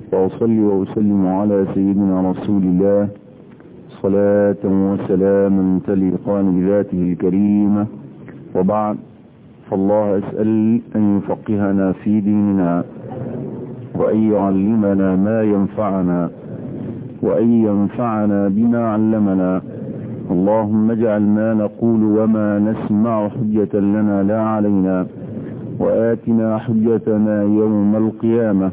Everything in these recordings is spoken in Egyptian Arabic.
وأصلي وأسلم على سيدنا رسول الله صلاة وسلاما تليقان بذاته الكريمة وبعد فالله أسأل أن يفقهنا في ديننا وأن يعلمنا ما ينفعنا وأن ينفعنا بما علمنا اللهم اجعل ما نقول وما نسمع حجة لنا لا علينا وآتنا حجتنا يوم القيامة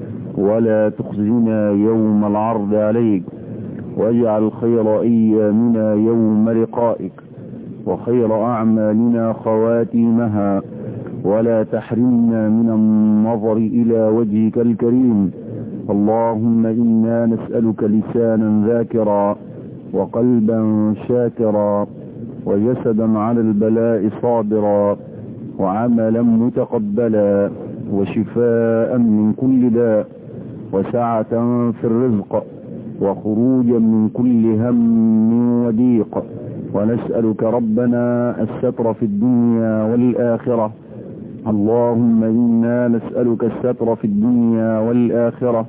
ولا تخزنا يوم العرض عليك واجعل خير أيامنا يوم لقائك وخير أعمالنا خواتيمها ولا تحرمنا من النظر إلى وجهك الكريم اللهم إنا نسألك لسانا ذاكرا وقلبا شاكرا وجسدا على البلاء صابرا وعملا متقبلا وشفاء من كل داء وسعة في الرزق وخروجا من كل هم وضيق ونسألك ربنا الستر في الدنيا والآخرة اللهم إنا نسألك الستر في الدنيا والآخرة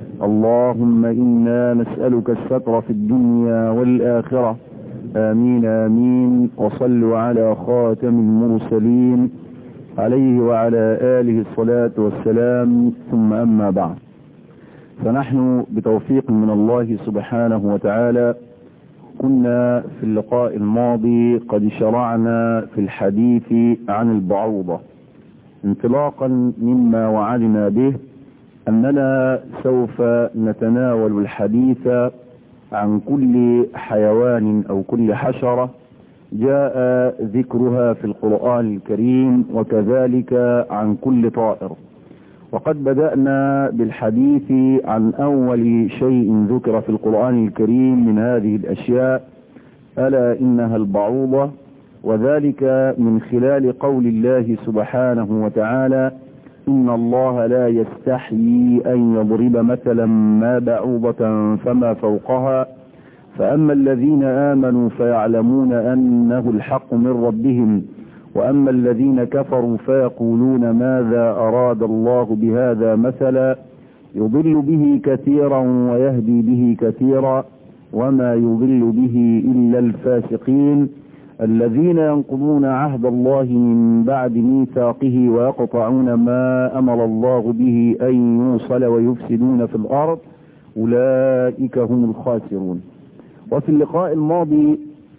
اللهم إنا نسألك الستر في الدنيا والآخرة آمين آمين وصلوا على خاتم المرسلين عليه وعلى آله الصلاة والسلام ثم أما بعد فنحن بتوفيق من الله سبحانه وتعالى كنا في اللقاء الماضي قد شرعنا في الحديث عن البعوضة انطلاقا مما وعدنا به أننا سوف نتناول الحديث عن كل حيوان أو كل حشرة جاء ذكرها في القرآن الكريم وكذلك عن كل طائر وقد بدأنا بالحديث عن أول شيء ذكر في القرآن الكريم من هذه الأشياء ألا إنها البعوضة وذلك من خلال قول الله سبحانه وتعالى إن الله لا يستحيي أن يضرب مثلا ما بعوضة فما فوقها فأما الذين آمنوا فيعلمون أنه الحق من ربهم وأما الذين كفروا فيقولون ماذا أراد الله بهذا مثلا يضل به كثيرا ويهدي به كثيرا وما يضل به إلا الفاسقين الذين ينقضون عهد الله من بعد ميثاقه ويقطعون ما أمر الله به أن يوصل ويفسدون في الأرض أولئك هم الخاسرون وفي اللقاء الماضي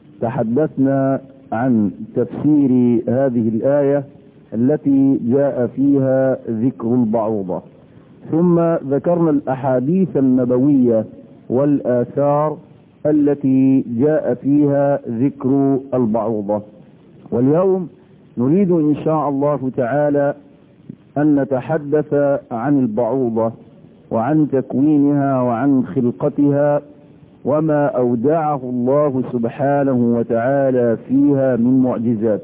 تحدثنا عن تفسير هذه الآية التي جاء فيها ذكر البعوضة ثم ذكرنا الأحاديث النبوية والآثار التي جاء فيها ذكر البعوضة واليوم نريد إن شاء الله تعالى أن نتحدث عن البعوضة وعن تكوينها وعن خلقتها وما أودعه الله سبحانه وتعالى فيها من معجزات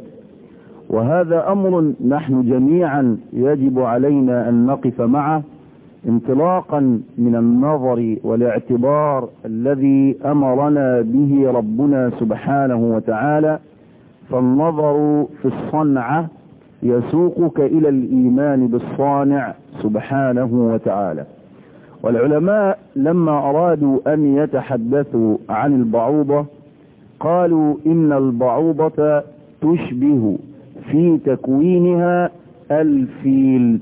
وهذا أمر نحن جميعا يجب علينا أن نقف معه انطلاقا من النظر والاعتبار الذي أمرنا به ربنا سبحانه وتعالى فالنظر في الصنعة يسوقك إلى الإيمان بالصانع سبحانه وتعالى والعلماء لما أرادوا أن يتحدثوا عن البعوضة قالوا إن البعوضة تشبه في تكوينها الفيل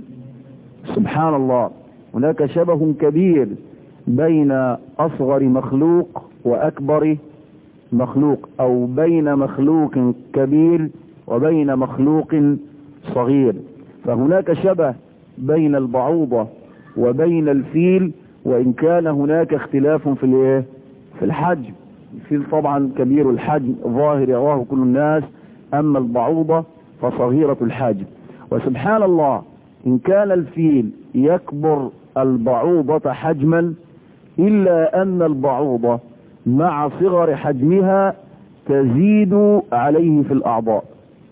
سبحان الله هناك شبه كبير بين أصغر مخلوق وأكبر مخلوق أو بين مخلوق كبير وبين مخلوق صغير فهناك شبه بين البعوضة وبين الفيل وإن كان هناك اختلاف في الايه في الحجم الفيل طبعا كبير الحجم ظاهر يراه كل الناس أما البعوضة فصغيرة الحجم وسبحان الله إن كان الفيل يكبر البعوضة حجما إلا أن البعوضة مع صغر حجمها تزيد عليه في الأعضاء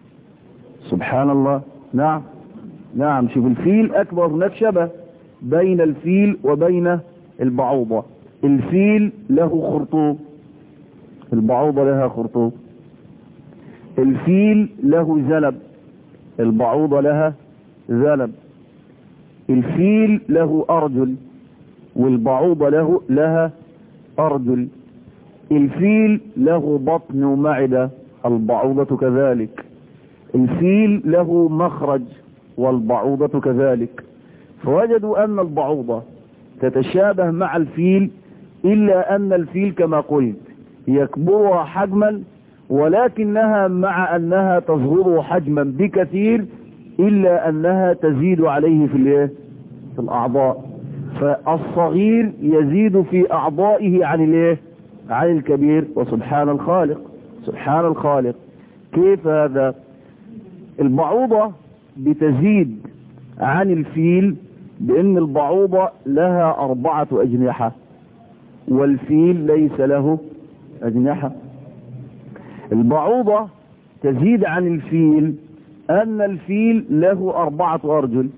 سبحان الله نعم نعم شوف الفيل أكبر هناك شبه بين الفيل وبين البعوضة الفيل له خرطوم البعوضة لها خرطوم الفيل له زلب البعوضة لها زلب الفيل له أرجل والبعوضة له لها أرجل الفيل له بطن ومعدة البعوضة كذلك الفيل له مخرج والبعوضة كذلك فوجدوا أن البعوضة تتشابه مع الفيل إلا أن الفيل كما قلت يكبرها حجما ولكنها مع أنها تصغره حجما بكثير إلا أنها تزيد عليه في الايه في الأعضاء فالصغير يزيد في أعضائه عن الايه عن الكبير وسبحان الخالق سبحان الخالق كيف هذا البعوضة بتزيد عن الفيل بأن البعوضة لها أربعة أجنحة والفيل ليس له أجنحة البعوضة تزيد عن الفيل أن الفيل له أربعة أرجل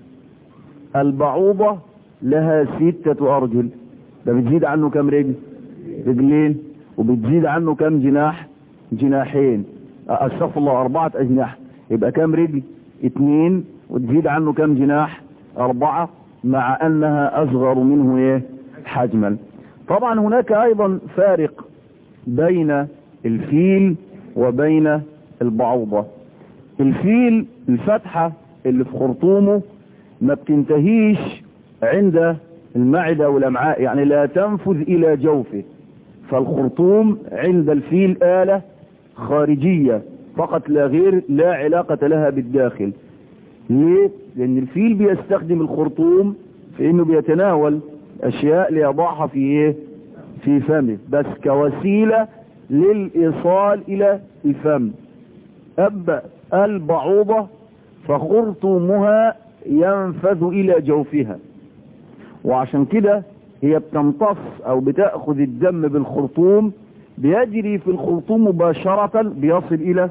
البعوضة لها ستة أرجل ده بتزيد عنه كم رجل رجلين وبتزيد عنه كم جناح جناحين استغفر الله أربعة أجنحة يبقى كم رجل اتنين وتزيد عنه كم جناح أربعة مع أنها أصغر منه إيه حجما طبعا هناك أيضا فارق بين الفيل وبين البعوضة الفيل الفتحة اللي في خرطومه ما بتنتهيش عند المعدة والأمعاء يعني لا تنفذ إلى جوفه فالخرطوم عند الفيل آلة خارجية فقط لا غير لا علاقة لها بالداخل ليه؟ لأن الفيل بيستخدم الخرطوم في أنه بيتناول أشياء ليضعها في إيه؟ في فمه بس كوسيلة للإيصال إلى الفم أما البعوضة فخرطومها ينفذ إلى جوفها وعشان كده هي بتمتص أو بتأخذ الدم بالخرطوم بيجري في الخرطوم مباشرة بيصل إلى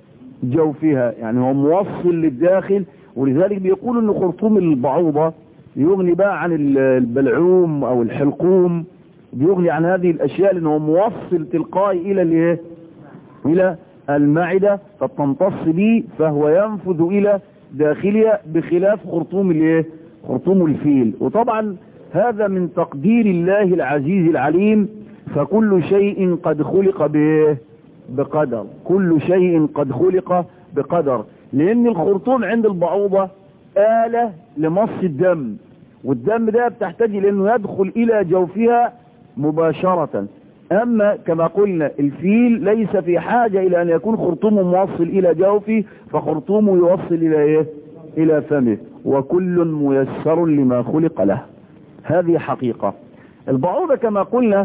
جوفها يعني هو موصل للداخل ولذلك بيقولوا ان خرطوم البعوضة يغني بقى عن البلعوم او الحلقوم بيغني عن هذه الاشياء لانه موصل تلقائي الى الايه الى المعدة فتمتص به فهو ينفذ الى داخلها بخلاف خرطوم الايه خرطوم الفيل وطبعا هذا من تقدير الله العزيز العليم فكل شيء قد خلق بايه بقدر كل شيء قد خلق بقدر لان الخرطوم عند البعوضة آلة لمص الدم والدم ده بتحتاج لانه يدخل الى جوفها مباشرة اما كما قلنا الفيل ليس في حاجة الى ان يكون خرطومه موصل الى جوفه فخرطومه يوصل الى ايه الى فمه وكل ميسر لما خلق له هذه حقيقة البعوضة كما قلنا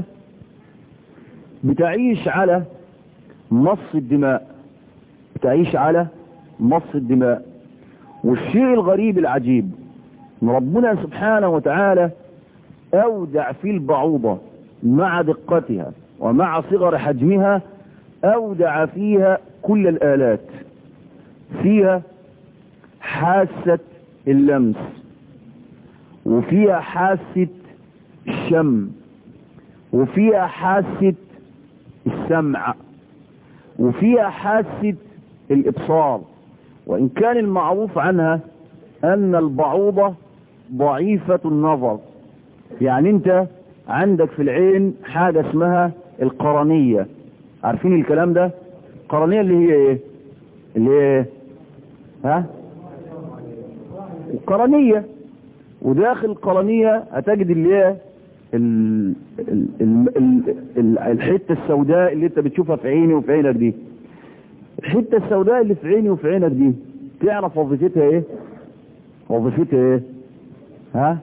بتعيش على مص الدماء بتعيش على مص الدماء والشيء الغريب العجيب ان ربنا سبحانه وتعالى اودع في البعوضة مع دقتها ومع صغر حجمها اودع فيها كل الالات فيها حاسة اللمس وفيها حاسة الشم وفيها حاسة السمع وفيها حاسة الإبصار وإن كان المعروف عنها أن البعوضة ضعيفة النظر يعني أنت عندك في العين حاجة اسمها القرنية عارفين الكلام ده القرنية اللي هي ايه اللي هي ايه ها القرنية وداخل القرنية هتجد اللي هي ال... ال... ال... ال... ال... الحتة السوداء اللي انت بتشوفها في عيني وفي عينك دي الحتة السوداء اللي في عيني وفي عينك دي تعرف وظيفتها ايه وظيفتها ايه ها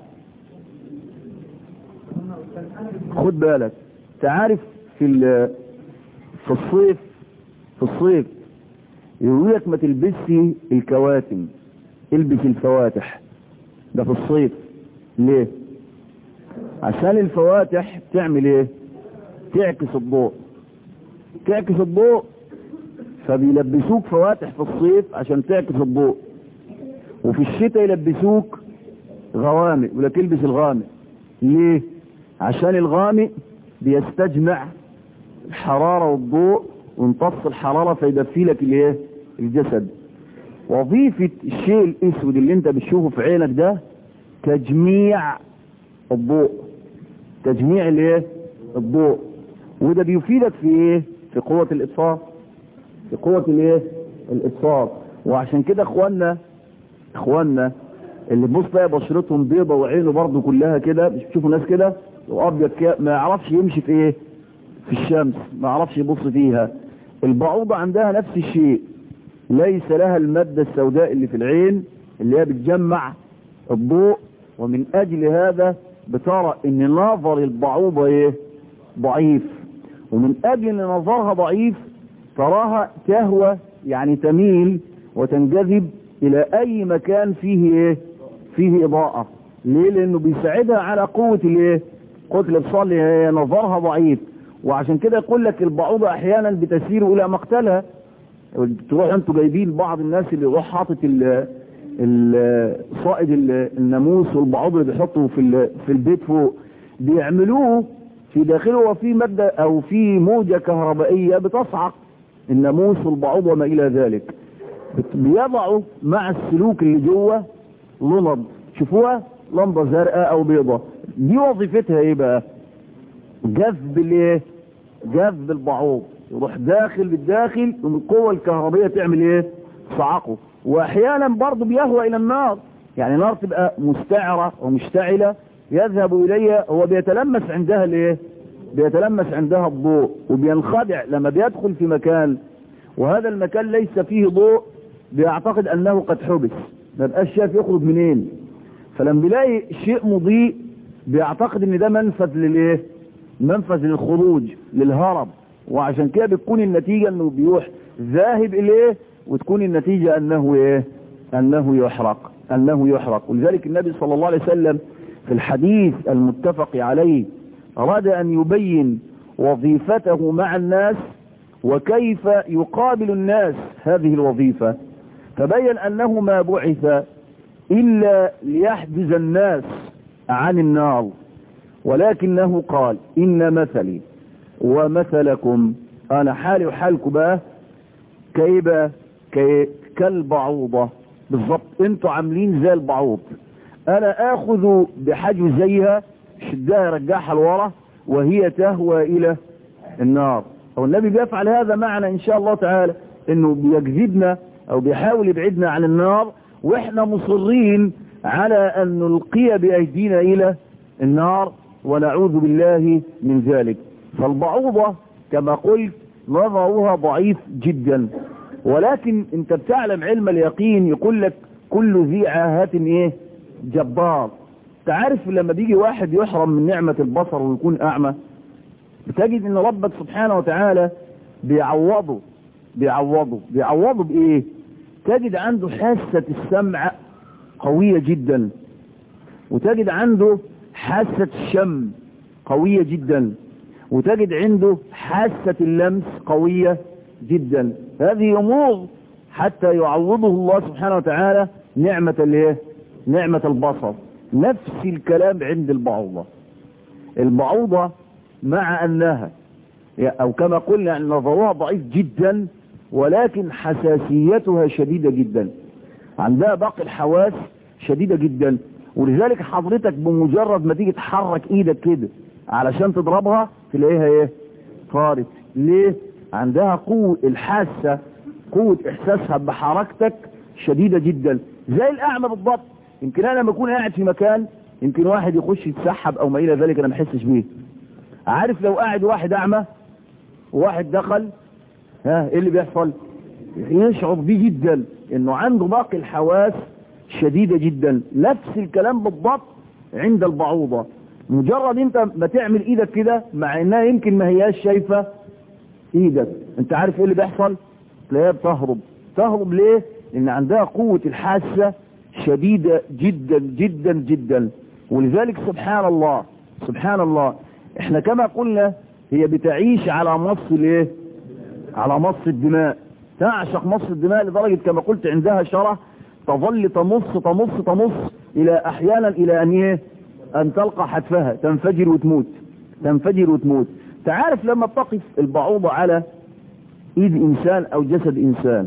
خد بالك تعرف في ال... في الصيف في الصيف يقول لك ما تلبسي الكواتم البس الفواتح ده في الصيف ليه عشان الفواتح تعمل ايه تعكس الضوء تعكس الضوء فبيلبسوك فواتح في الصيف عشان تعكس الضوء وفي الشتاء يلبسوك غوامق ولا تلبس الغامق ليه عشان الغامق بيستجمع الحرارة والضوء ويمتص الحرارة فيدفي لك الايه الجسد وظيفة الشيء الاسود اللي انت بتشوفه في عينك ده تجميع الضوء تجميع الايه الضوء وده بيفيدك في ايه في قوة الابصار في قوة الايه الابصار وعشان كده اخواننا اخواننا اللي بص بقى بشرتهم بيضة وعينه برضه كلها كده مش بتشوفوا ناس كده وابيض كده ما يعرفش يمشي في ايه في الشمس ما يعرفش يبص فيها البعوضة عندها نفس الشيء ليس لها المادة السوداء اللي في العين اللي هي بتجمع الضوء ومن اجل هذا بترى ان نظر البعوضة ايه ضعيف ومن اجل ان نظرها ضعيف تراها تهوى يعني تميل وتنجذب الى اي مكان فيه ايه فيه اضاءة ليه لانه بيساعدها على قوة الايه قوة الابصار اللي هي نظرها ضعيف وعشان كده يقول لك البعوضة احيانا بتسير الى مقتلها تروح انتوا جايبين بعض الناس اللي يروح حاطط صائد الناموس والبعوض اللي بيحطوا في في البيت فوق بيعملوه في داخله وفي مادة او في موجة كهربائية بتصعق الناموس والبعوض وما الى ذلك بيضعوا مع السلوك اللي جوه لمض شوفوها لمبة زرقاء او بيضة دي وظيفتها ايه بقى جذب الايه جذب البعوض يروح داخل بالداخل والقوة الكهربية تعمل ايه صعقه واحيانا برضه بيهوى الى النار يعني نار تبقى مستعرة ومشتعلة يذهب اليها هو بيتلمس عندها الايه بيتلمس عندها الضوء وبينخدع لما بيدخل في مكان وهذا المكان ليس فيه ضوء بيعتقد انه قد حبس ما بقاش شايف يخرج منين فلما بيلاقي شيء مضيء بيعتقد ان ده منفذ للايه منفذ للخروج للهرب وعشان كده بتكون النتيجة انه بيروح ذاهب اليه وتكون النتيجة انه ايه انه يحرق انه يحرق ولذلك النبي صلى الله عليه وسلم في الحديث المتفق عليه اراد ان يبين وظيفته مع الناس وكيف يقابل الناس هذه الوظيفة فبين انه ما بعث الا ليحجز الناس عن النار ولكنه قال ان مثلي ومثلكم انا حالي وحالكم بقى كيبه كي كالبعوضة بالظبط انتوا عاملين زي البعوض انا اخذ بحجزيها شدها يرجعها لورا وهي تهوى الى النار هو النبي بيفعل هذا معنا ان شاء الله تعالى انه بيجذبنا او بيحاول يبعدنا عن النار واحنا مصرين على ان نلقي بايدينا الى النار ونعوذ بالله من ذلك فالبعوضة كما قلت نظرها ضعيف جدا ولكن انت بتعلم علم اليقين يقول لك كل ذي عاهات ايه جبار تعرف لما بيجي واحد يحرم من نعمة البصر ويكون اعمى بتجد ان ربك سبحانه وتعالى بيعوضه بيعوضه بيعوضه بايه تجد عنده حاسة السمع قوية جدا وتجد عنده حاسة الشم قوية جدا وتجد عنده حاسة اللمس قوية جدا هذه امور حتى يعوضه الله سبحانه وتعالى نعمة الايه نعمة البصر نفس الكلام عند البعوضة البعوضة مع انها او كما قلنا يعني نظرها ضعيف جدا ولكن حساسيتها شديدة جدا عندها باقي الحواس شديدة جدا ولذلك حضرتك بمجرد ما تيجي تحرك ايدك كده علشان تضربها تلاقيها ايه طارت ليه عندها قوة الحاسة قوة احساسها بحركتك شديدة جدا زي الاعمى بالضبط يمكن انا لما اكون قاعد في مكان يمكن واحد يخش يتسحب او ما الى ذلك انا ما احسش بيه عارف لو قاعد واحد اعمى وواحد دخل ها ايه اللي بيحصل يشعر بيه جدا انه عنده باقي الحواس شديدة جدا نفس الكلام بالضبط عند البعوضة مجرد انت ما تعمل ايدك كده مع انها يمكن ما هياش شايفة ايدك انت عارف ايه اللي بيحصل تلاقيها بتهرب تهرب ليه لان عندها قوة الحاسة شديدة جدا جدا جدا ولذلك سبحان الله سبحان الله احنا كما قلنا هي بتعيش على مص الايه على مص الدماء تعشق مص الدماء لدرجة كما قلت عندها شرح تظل تمص تمص تمص الى احيانا الى ان ايه ان تلقى حتفها تنفجر وتموت تنفجر وتموت تعرف لما تقف البعوضة على ايد انسان او جسد انسان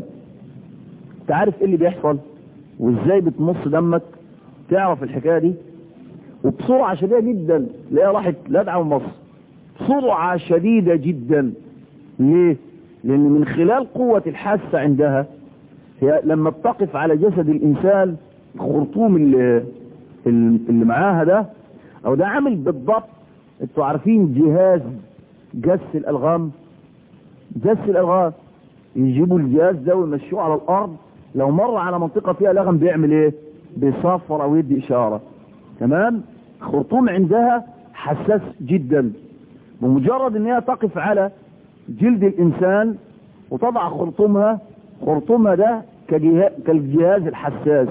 تعرف ايه اللي بيحصل وازاي بتمص دمك تعرف الحكاية دي وبسرعة شديدة جدا لا راحت لدعة مصر بسرعة شديدة جدا ليه لان من خلال قوة الحاسة عندها هي لما بتقف على جسد الانسان الخرطوم اللي, اللي معاها ده او ده عامل بالضبط انتوا عارفين جهاز جس الالغام جس الالغام يجيبوا الجهاز ده ويمشوه على الارض لو مر على منطقة فيها لغم بيعمل ايه بيصفر او يدي اشارة تمام خرطوم عندها حساس جدا بمجرد ان هي تقف على جلد الانسان وتضع خرطومها خرطومها ده كالجهاز الحساس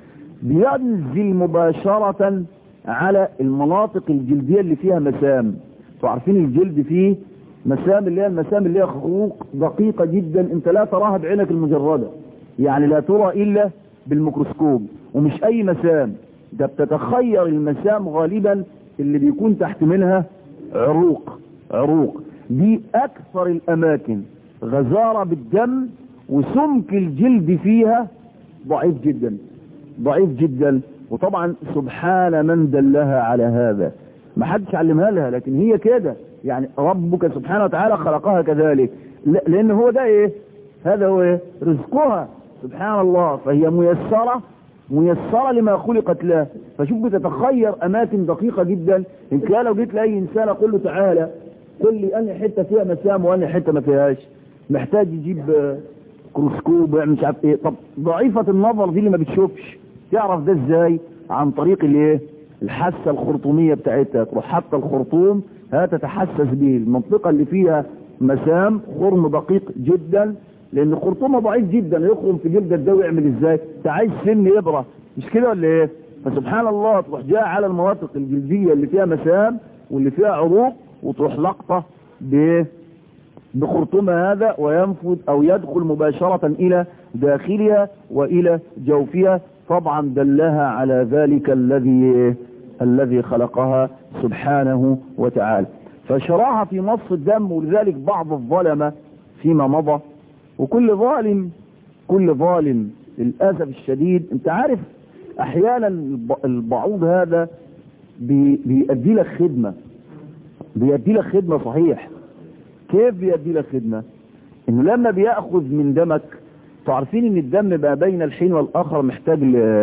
بينزل مباشرة على المناطق الجلدية اللي فيها مسام عارفين الجلد فيه مسام اللي هي المسام اللي هي خروق دقيقة جدا انت لا تراها بعينك المجردة يعني لا ترى الا بالميكروسكوب ومش اي مسام ده بتتخير المسام غالبا اللي بيكون تحت منها عروق عروق دي اكثر الاماكن غزارة بالدم وسمك الجلد فيها ضعيف جدا ضعيف جدا وطبعا سبحان من دلها على هذا ما حدش علمها لها لكن هي كده يعني ربك سبحانه وتعالى خلقها كذلك لان هو ده ايه هذا هو ايه رزقها سبحان الله فهي ميسرة ميسرة لما خلقت له فشوف بتتخير اماكن دقيقة جدا انت لو جيت لاي انسان اقول له تعالى قل لي انهي حتة فيها مسام وانهي حتة ما فيهاش محتاج يجيب كروسكوب ويعمل مش عارف ايه طب ضعيفة النظر دي اللي ما بتشوفش تعرف ده ازاي عن طريق الايه الحاسة الخرطومية بتاعتها تروح حتى الخرطوم ها تتحسس به المنطقة اللي فيها مسام خرم دقيق جدا لان خرطومه ضعيف جدا يخرم في جلد الدوي يعمل ازاي انت عايز سن يبرة مش كده ولا ايه فسبحان الله تروح جاء على المناطق الجلدية اللي فيها مسام واللي فيها عروق وتروح لقطة بايه بخرطومها هذا وينفذ او يدخل مباشرة الى داخلها والى جوفها طبعا دلها على ذلك الذي الذي خلقها سبحانه وتعالى فشرعها في مص الدم ولذلك بعض الظلمة فيما مضى وكل ظالم كل ظالم للأسف الشديد انت عارف احيانا البعوض هذا بيأدي لك خدمة بيأدي لك خدمة صحيح كيف بيأدي لك خدمة انه لما بيأخذ من دمك تعرفين ان الدم بقى بين الحين والاخر محتاج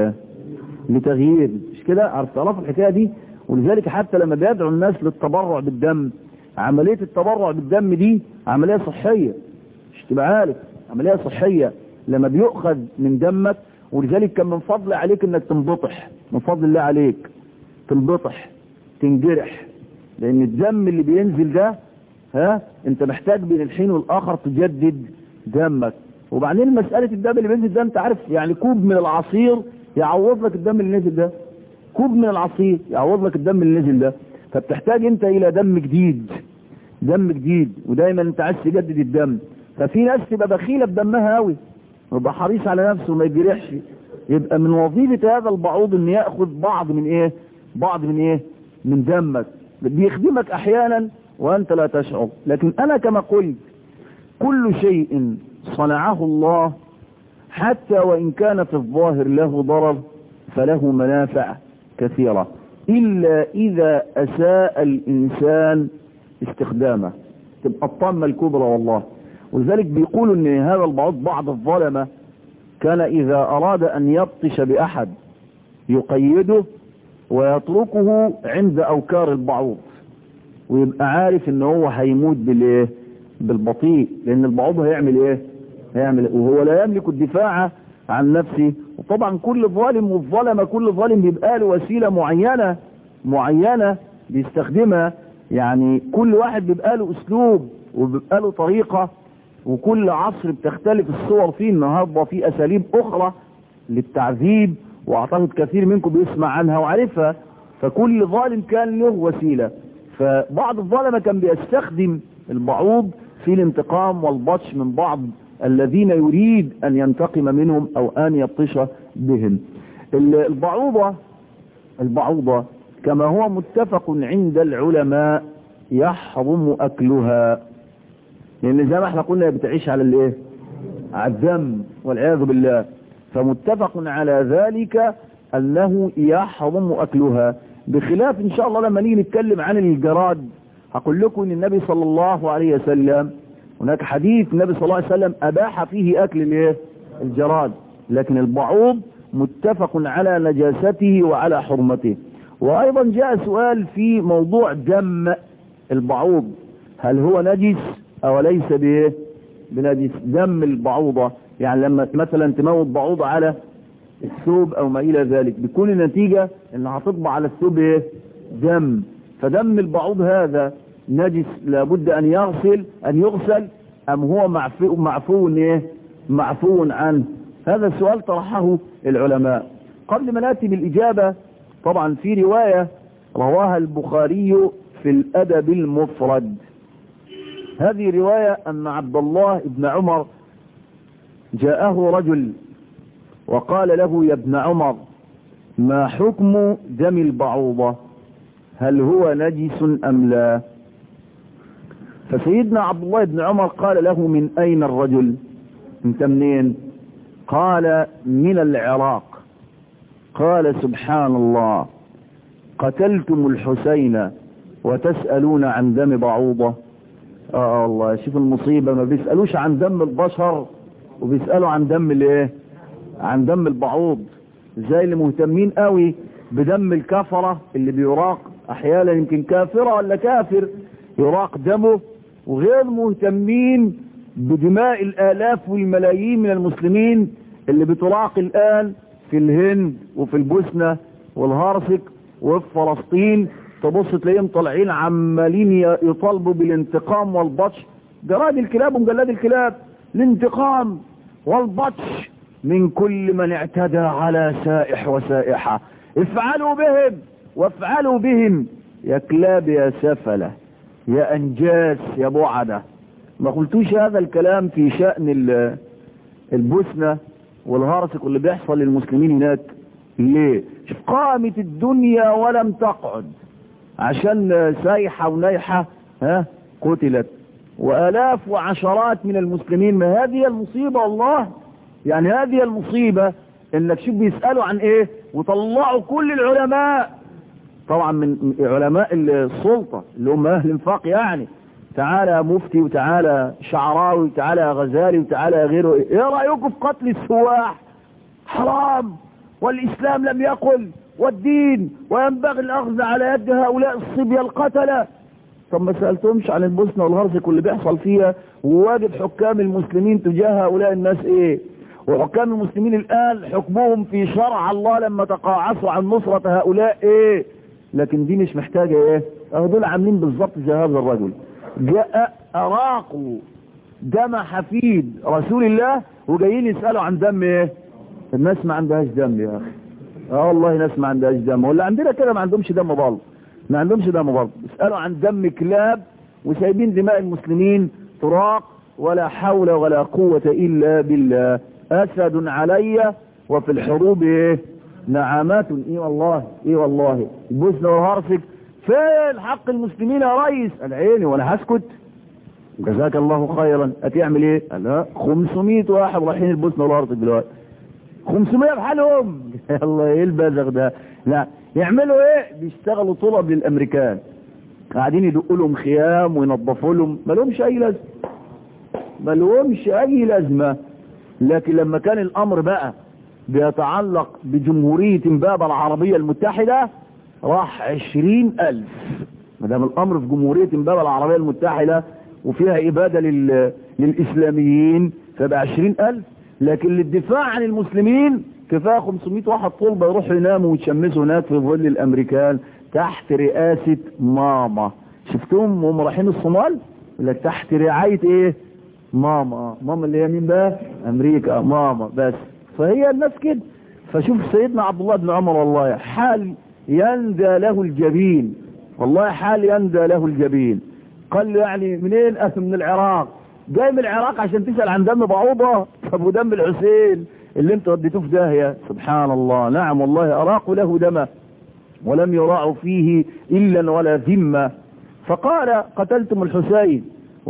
لتغيير مش كده عارف تعرفوا الحكاية دي ولذلك حتى لما بيدعو الناس للتبرع بالدم عملية التبرع بالدم دي عملية صحية مش تبقى عارف عملية صحية لما بيؤخذ من دمك ولذلك كان من فضل عليك انك تنبطح من فضل الله عليك تنبطح تنجرح لان الدم اللي بينزل ده ها انت محتاج بين الحين والاخر تجدد دمك وبعدين مسألة الدم اللي بينزل ده انت عارف يعني كوب من العصير يعوض لك الدم اللي نزل ده كوب من العصير يعوض لك الدم اللي نزل ده فبتحتاج انت الى دم جديد دم جديد ودايما انت عايز تجدد الدم ففي ناس تبقى بخيلة بدمها قوي ويبقى حريص على نفسه وما يجرحش يبقى من وظيفة هذا البعوض ان يأخذ بعض من ايه بعض من ايه من دمك بيخدمك احيانا وانت لا تشعر لكن انا كما قلت كل شيء صنعه الله حتى وان كان في الظاهر له ضرر فله منافع كثيرة الا اذا اساء الانسان استخدامه تبقى الطامة الكبرى والله ولذلك بيقولوا ان هذا البعض بعض الظلمة كان اذا اراد ان يبطش باحد يقيده ويتركه عند اوكار البعوض ويبقى عارف ان هو هيموت بالايه بالبطيء لان البعوض هيعمل ايه هيعمل وهو لا يملك الدفاع عن نفسه وطبعا كل ظالم والظلمة كل ظالم بيبقى له وسيلة معينة معينة بيستخدمها يعني كل واحد بيبقى له اسلوب وبيبقى له طريقة وكل عصر بتختلف الصور فيه النهاردة في اساليب اخرى للتعذيب واعتقد كثير منكم بيسمع عنها وعارفها فكل ظالم كان له وسيلة فبعض الظلمة كان بيستخدم البعوض في الانتقام والبطش من بعض الذين يريد ان ينتقم منهم او ان يبطش بهم البعوضة البعوضة كما هو متفق عند العلماء يحرم اكلها لان زي ما احنا قلنا بتعيش على الايه على الدم والعياذ بالله فمتفق على ذلك انه يحرم اكلها بخلاف ان شاء الله لما نيجي نتكلم عن الجراد هقول لكم ان النبي صلى الله عليه وسلم هناك حديث النبي صلى الله عليه وسلم اباح فيه اكل الايه الجراد لكن البعوض متفق على نجاسته وعلى حرمته وايضا جاء سؤال في موضوع دم البعوض هل هو نجس او ليس بايه بنجس دم البعوضة يعني لما مثلا تموت بعوضة على الثوب او ما الى ذلك بيكون النتيجة ان هتطبع على الثوب ايه دم فدم البعوض هذا نجس لابد ان يغسل ان يغسل ام هو معفو معفو ايه معفو عنه هذا السؤال طرحه العلماء قبل ما ناتي بالاجابة طبعا في رواية رواها البخاري في الادب المفرد هذه رواية ان عبد الله بن عمر جاءه رجل وقال له يا ابن عمر ما حكم دم البعوضة هل هو نجس ام لا فسيدنا عبد الله بن عمر قال له من اين الرجل انت منين قال من العراق قال سبحان الله قتلتم الحسين وتسألون عن دم بعوضة اه الله شوف المصيبة ما بيسألوش عن دم البشر وبيسألوا عن دم الايه عن دم البعوض زي اللي مهتمين قوي بدم الكفرة اللي بيراق احيانا يمكن كافرة ولا كافر يراق دمه وغير مهتمين بدماء الالاف والملايين من المسلمين اللي بتراق الان في الهند وفي البوسنة والهرسك وفي فلسطين تبص تلاقيهم طالعين عمالين يطالبوا بالانتقام والبطش جراد الكلاب ومجلاد الكلاب الانتقام والبطش من كل من اعتدى على سائح وسائحة افعلوا بهم وافعلوا بهم يا كلاب يا سفلة يا انجاس يا بعدة ما قلتوش هذا الكلام في شأن البوسنة والهرسك واللي بيحصل للمسلمين هناك ليه شوف قامت الدنيا ولم تقعد عشان سايحة ونايحة ها قتلت والاف وعشرات من المسلمين ما هذه المصيبة والله يعني هذه المصيبة انك شوف بيسألوا عن ايه وطلعوا كل العلماء طبعا من علماء السلطة اللي هم اهل انفاق يعني تعالى مفتي وتعالى شعراوي وتعالى غزالي وتعالى غيره ايه رأيكم في قتل السواح حرام والاسلام لم يقل والدين وينبغي الاخذ على يد هؤلاء الصبية القتلة طب ما سألتهمش عن البوسنة والهرسك واللي بيحصل فيها وواجب حكام المسلمين تجاه هؤلاء الناس ايه وحكام المسلمين الان حكمهم في شرع الله لما تقاعسوا عن نصرة هؤلاء ايه لكن دي مش محتاجة ايه اهو دول عاملين بالظبط زي هذا الرجل جاء اراقوا دم حفيد رسول الله وجايين يسألوا عن دم ايه الناس ما عندهاش دم يا اخي اه والله ناس ما عندهاش دم ولا عندنا كده ما عندهمش دم برضه ما عندهمش دم برضه يسألوا عن دم كلاب وسايبين دماء المسلمين تراق ولا حول ولا قوة الا بالله اسد علي وفي الحروب ايه نعمات ايه والله ايه والله البوسنة والهرسك فين حق المسلمين يا ريس العيني ولا هسكت جزاك الله خيرا هتعمل ايه قال لا 500 واحد رايحين البوسنة والهرسك دلوقتي 500 بحالهم الله ايه البزغ ده لا يعملوا ايه بيشتغلوا طلب للامريكان قاعدين يدقوا لهم خيام وينظفوا لهم ما لهمش اي لازمه ما لهمش اي لازمه لكن لما كان الامر بقى بيتعلق بجمهورية امبابة العربية المتحدة راح عشرين الف ما دام الامر في جمهورية امبابة العربية المتحدة وفيها ابادة لل... للاسلاميين فبقى عشرين الف لكن للدفاع عن المسلمين كفاية 500 واحد طلبة يروحوا يناموا ويتشمسوا هناك في ظل الامريكان تحت رئاسة ماما شفتهم وهم رايحين الصومال لك تحت رعاية ايه ماما ماما اللي هي مين بقى امريكا ماما بس فهي الناس كده فشوف سيدنا عبد الله بن عمر والله حال يندى له الجبين والله حال يندى له الجبين قال له يعني منين أه من العراق جاي من العراق عشان تسأل عن دم بعوضة طب ودم الحسين اللي انت وديتوه في داهية سبحان الله نعم والله أراقوا له دمه ولم يراعوا فيه إلا ولا ذمة فقال قتلتم الحسين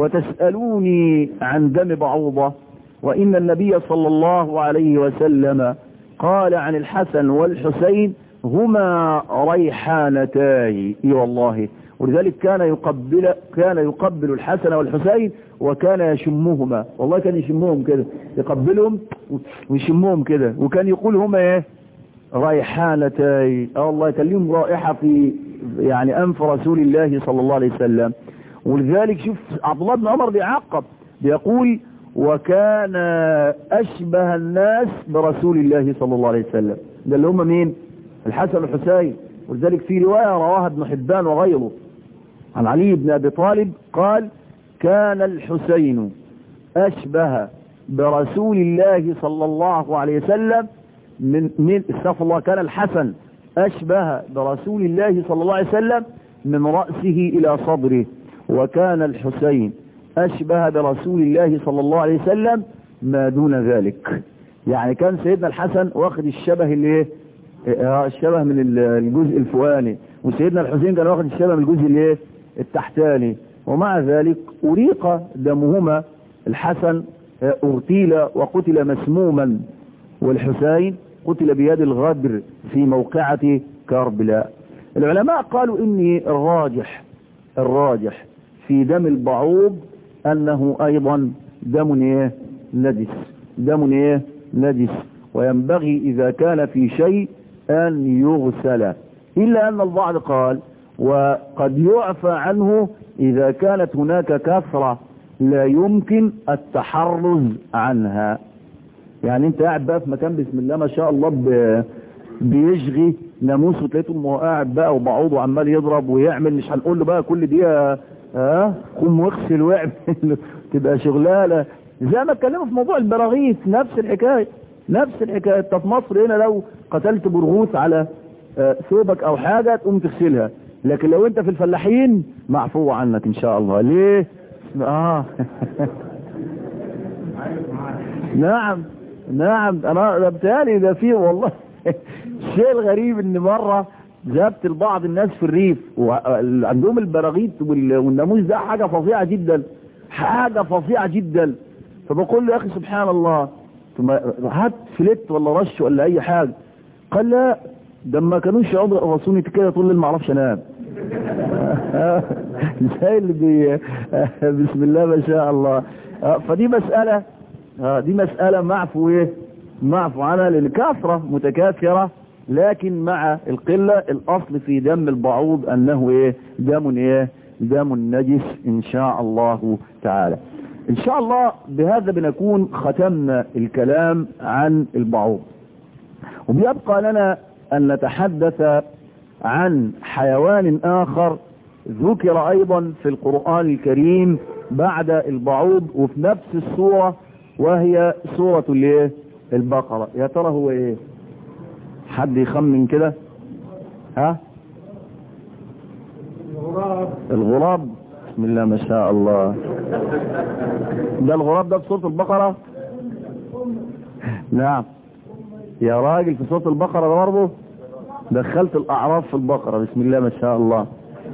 وتسألوني عن دم بعوضة وإن النبي صلى الله عليه وسلم قال عن الحسن والحسين هما ريحانتاي اي والله ولذلك كان يقبل كان يقبل الحسن والحسين وكان يشمهما والله كان يشمهم كده يقبلهم ويشمهم كده وكان يقول هما ايه ريحانتاي اه والله كان لهم رائحة في يعني انف رسول الله صلى الله عليه وسلم ولذلك شوف عبد الله بن عمر بيعقب بيقول وكان اشبه الناس برسول الله صلى الله عليه وسلم ده اللي هم مين الحسن والحسين ولذلك في رواية رواها ابن حبان وغيره عن علي بن ابي طالب قال كان الحسين اشبه برسول الله صلى الله عليه وسلم من من استغفر الله كان الحسن اشبه برسول الله صلى الله عليه وسلم من رأسه الى صدره وكان الحسين اشبه برسول الله صلى الله عليه وسلم ما دون ذلك يعني كان سيدنا الحسن واخد الشبه اللي ايه الشبه من الجزء الفوقاني وسيدنا الحسين كان واخد الشبه من الجزء اللي ايه التحتاني ومع ذلك أريق دمهما الحسن اغتيل وقتل مسموما والحسين قتل بيد الغدر في موقعة كربلاء العلماء قالوا إني الراجح الراجح في دم البعوض أنه أيضا دم إيه نجس دم إيه نجس وينبغي إذا كان في شيء أن يغسل إلا أن البعض قال وقد يعفى عنه إذا كانت هناك كثرة لا يمكن التحرز عنها يعني انت قاعد بقى في مكان بسم الله ما شاء الله بيشغي ناموس وتلاقيته قاعد بقى وبعوضه عمال يضرب ويعمل مش هنقول له بقى كل دقيقه ها قوم واغسل واعمل تبقى شغلانه زي ما اتكلموا في موضوع البراغيث نفس الحكايه نفس الحكايه انت في مصر هنا لو قتلت برغوث على ثوبك او حاجه تقوم تغسلها لكن لو انت في الفلاحين معفو عنك ان شاء الله ليه اه نعم نعم انا بتهيألي ده فيه والله الشيء الغريب ان مرة ذهبت لبعض الناس في الريف وعندهم البراغيث والناموس ده حاجة فظيعة جدا حاجة فظيعة جدا فبقول له يا اخي سبحان الله هات فلت ولا رش ولا اي حاجة قال لا ده ما كانوش يقعدوا يقرصوني كده طول الليل ما اعرفش انام زي اللي بي بسم الله ما شاء الله فدي مسألة دي مسألة معفو ايه معفو عنها للكثرة متكاثرة لكن مع القلة الاصل في دم البعوض انه ايه دم ايه دم نجس ان شاء الله تعالى ان شاء الله بهذا بنكون ختمنا الكلام عن البعوض وبيبقى لنا ان نتحدث عن حيوان اخر ذكر ايضا في القرآن الكريم بعد البعوض وفي نفس الصورة وهي سورة الايه البقرة يا ترى هو ايه حد يخمن كده ها الغراب الغراب بسم الله ما شاء الله ده الغراب ده في سورة البقرة نعم يا راجل في سورة البقرة ده برضه دخلت الاعراف في البقرة بسم الله ما شاء الله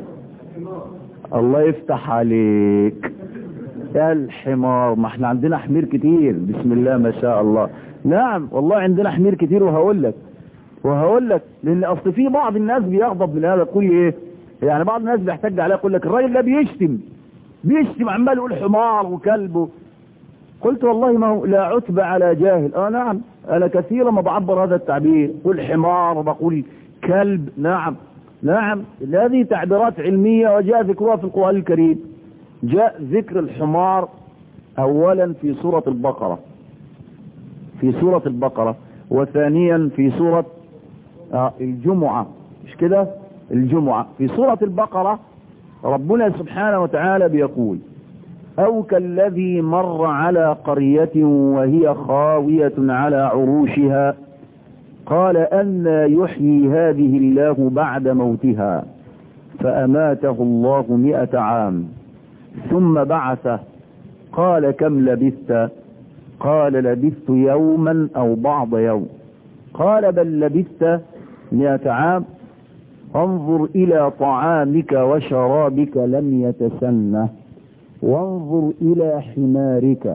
الله يفتح عليك يا الحمار ما احنا عندنا حمير كتير بسم الله ما شاء الله نعم والله عندنا حمير كتير وهقول لك وهقول لك لان اصل في بعض الناس بيغضب من هذا يقول ايه يعني بعض الناس بيحتاج عليه يقول لك الراجل ده بيشتم بيشتم عمال يقول حمار وكلب قلت والله ما هو لا عتب على جاهل اه نعم انا كثيرا ما بعبر هذا التعبير قل حمار وبقول كلب نعم نعم هذه تعبيرات علمية وجاء ذكرها في القرآن الكريم جاء ذكر الحمار اولا في سورة البقرة في سورة البقرة وثانيا في سورة آه الجمعة مش كده الجمعة في سورة البقرة ربنا سبحانه وتعالى بيقول او كالذي مر على قرية وهي خاوية على عروشها قال أن يحيي هذه الله بعد موتها فأماته الله مئة عام ثم بعثه قال كم لبثت قال لبثت يوما أو بعض يوم قال بل لبثت مئة عام انظر إلى طعامك وشرابك لم يتسنه وانظر إلى حمارك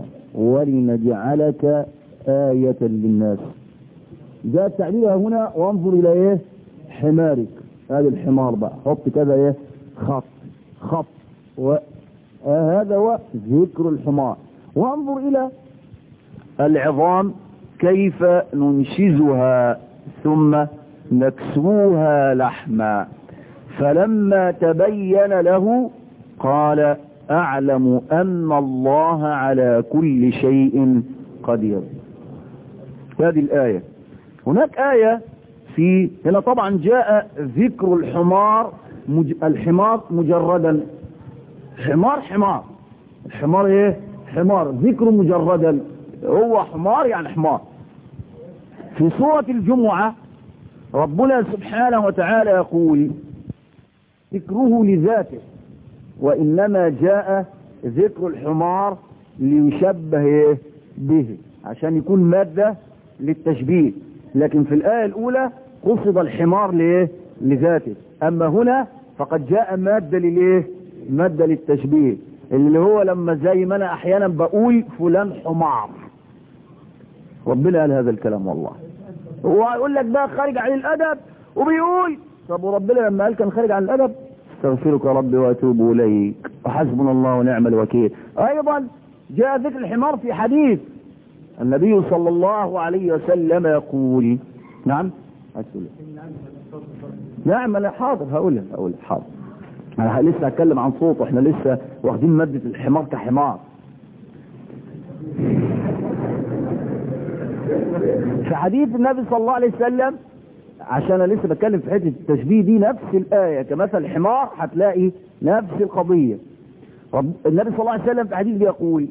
ولنجعلك آية للناس جاء التعبير هنا وانظر إلى إيه حمارك هذا الحمار بقى حط كذا ايه خط خط وهذا هو ذكر الحمار وانظر الى العظام كيف ننشزها ثم نكسوها لحما فلما تبين له قال اعلم ان الله على كل شيء قدير هذه الايه هناك ايه في هنا طبعا جاء ذكر الحمار مج... الحمار مجردا حمار حمار الحمار ايه حمار ذكر مجردا هو حمار يعني حمار في سورة الجمعة ربنا سبحانه وتعالى يقول ذكره لذاته وإنما جاء ذكر الحمار ليشبه به عشان يكون مادة للتشبيه لكن في الآية الأولى قصد الحمار ليه لذاته أما هنا فقد جاء مادة لليه مادة للتشبيه اللي هو لما زي ما أنا أحيانا بقول فلان حمار ربنا قال هذا الكلام والله هو يقول لك ده خارج عن الأدب وبيقول طب وربنا لما قال كان خارج عن الأدب استغفرك يا ربي واتوب اليك وحسبنا الله ونعم الوكيل ايضا جاء ذكر الحمار في حديث النبي صلى الله عليه وسلم يقول نعم أسأل. نعم انا حاضر هقولها هقول حاضر انا لسه هتكلم عن صوته احنا لسه واخدين مادة الحمار كحمار في حديث النبي صلى الله عليه وسلم عشان انا لسه بتكلم في حته التشبيه دي نفس الايه كمثل الحمار هتلاقي نفس القضيه رب النبي صلى الله عليه وسلم في حديث بيقول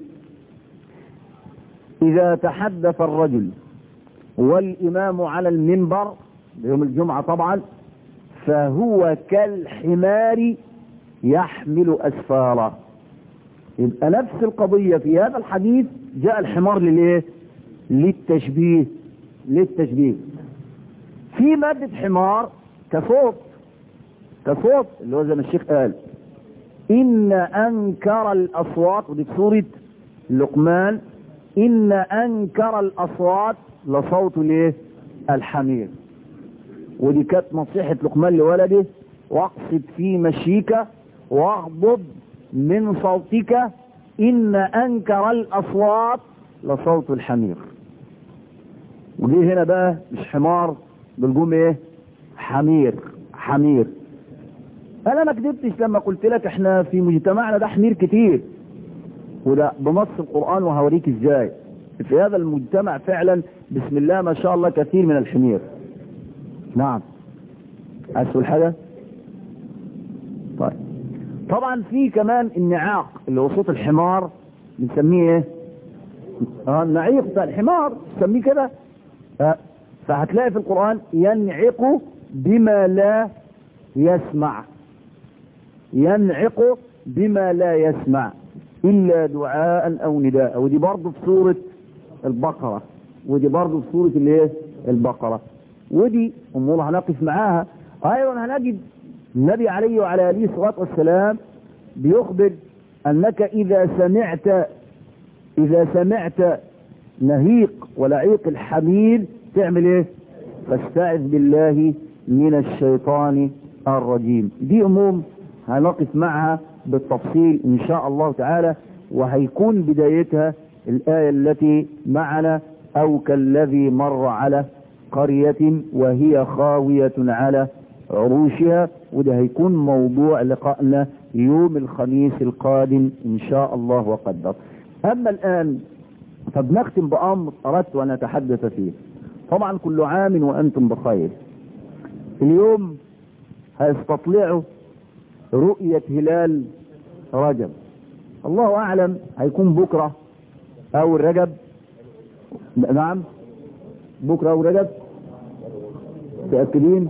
اذا تحدث الرجل والامام على المنبر يوم الجمعه طبعا فهو كالحمار يحمل اسفاره يبقى نفس القضيه في هذا الحديث جاء الحمار للايه للتشبيه للتشبيه في مادة حمار كصوت كصوت اللي هو زي ما الشيخ قال إن أنكر الأصوات ودي في سورة لقمان إن أنكر الأصوات لصوت الايه الحمير ودي كانت نصيحة لقمان لولده واقصد في مشيك واغضب من صوتك إن أنكر الأصوات لصوت الحمير ودي هنا بقى مش حمار بالجوم ايه حمير حمير انا ما كذبتش لما قلت لك احنا في مجتمعنا ده حمير كتير وده بنص القرآن وهوريك ازاي في هذا المجتمع فعلا بسم الله ما شاء الله كثير من الحمير نعم اسهل حاجة طيب طبعا في كمان النعاق اللي هو صوت الحمار بنسميه ايه اه النعيق بتاع الحمار نسميه كده آه. فهتلاقي في القرآن ينعق بما لا يسمع ينعق بما لا يسمع إلا دعاء أو نداء ودي برضه في سورة البقرة ودي برضه في سورة الايه البقرة ودي أمور هنقف معاها أيضا هنجد النبي عليه وعلى آله الصلاة والسلام بيخبر أنك إذا سمعت إذا سمعت نهيق ولعيق الحمير تعمل ايه فاستعذ بالله من الشيطان الرجيم دي امور هنقف معها بالتفصيل ان شاء الله تعالى وهيكون بدايتها الآية التي معنا او كالذي مر على قرية وهي خاوية على عروشها وده هيكون موضوع لقائنا يوم الخميس القادم ان شاء الله وقدر اما الان فبنختم بامر اردت ان اتحدث فيه طبعا كل عام وأنتم بخير اليوم هيستطلعوا رؤية هلال رجب الله أعلم هيكون بكرة أو رجب نعم بكرة أو رجب متأكدين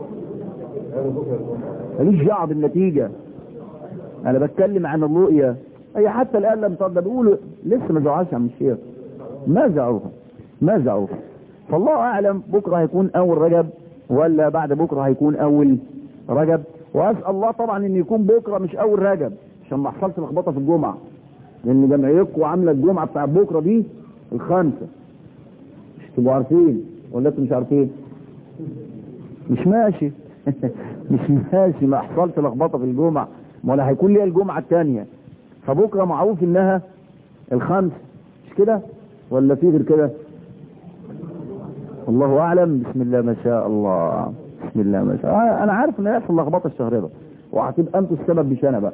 ماليش دعوه بالنتيجة أنا بتكلم عن الرؤية هي حتى الآن لم ترضى بيقولوا لسه ما زعوهاش عن الشيخ ما زعوها ما زعوها فالله اعلم بكرة هيكون اول رجب ولا بعد بكرة هيكون اول رجب واسأل الله طبعا ان يكون بكرة مش اول رجب عشان ما حصلش لخبطة في الجمعة لان جمعيتكم عاملة الجمعة بتاع بكرة دي الخامسة مش تبقوا عارفين ولا انتوا مش عارفين مش ماشي مش ماشي ما حصلت لخبطه في الجمعه ما ولا هيكون ليها الجمعه الثانيه فبكره معروف انها الخمس مش كده ولا في غير كده الله اعلم بسم الله ما شاء الله بسم الله ما شاء الله انا عارف ان هيحصل لخبطه الشهر ده وهتبقى انتوا السبب مش انا بقى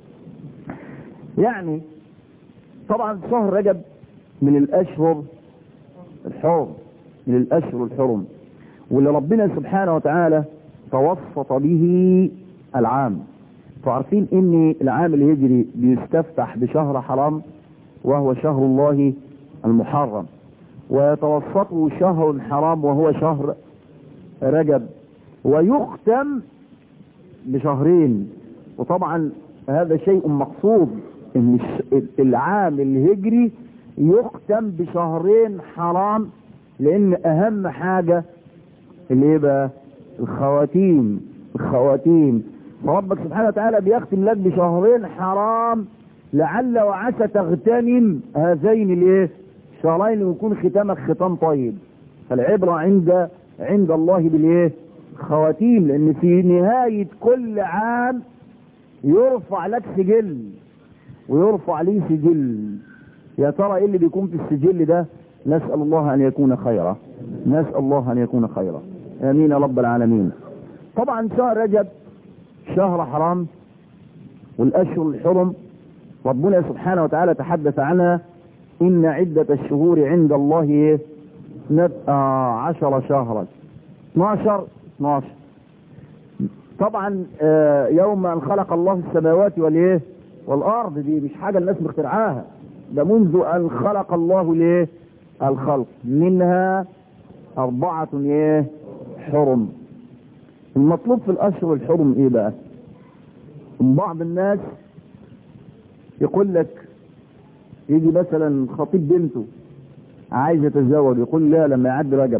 يعني طبعا شهر رجب من الاشهر الحرم من الاشهر الحرم واللي ربنا سبحانه وتعالى توسط به العام فعارفين ان العام الهجري بيستفتح بشهر حرام وهو شهر الله المحرم ويتوسطه شهر حرام وهو شهر رجب ويختم بشهرين وطبعا هذا شيء مقصود ان العام الهجري يختم بشهرين حرام لان اهم حاجة اللي ايه بقى الخواتيم الخواتيم فربك سبحانه وتعالى بيختم لك بشهرين حرام لعل وعسى تغتنم هذين الايه الشهرين ويكون ختامك ختام طيب فالعبرة عند عند الله بالايه خواتيم لان في نهاية كل عام يرفع لك سجل ويرفع ليه سجل يا ترى ايه اللي بيكون في السجل ده نسأل الله ان يكون خيرا نسأل الله ان يكون خيرا امين يا رب العالمين طبعا شهر رجب شهر حرام والاشهر الحرم ربنا سبحانه وتعالى تحدث عنها ان عدة الشهور عند الله ايه آه عشر شهرا 12 12 طبعا آه يوم ان خلق الله السماوات والايه والارض دي مش حاجة الناس مخترعاها ده منذ ان خلق الله ليه الخلق منها اربعة ايه حرم المطلوب في الاشهر الحرم ايه بقى بعض الناس يقول لك يجي مثلا خطيب بنته عايز يتزوج يقول لا لما يعدي رجب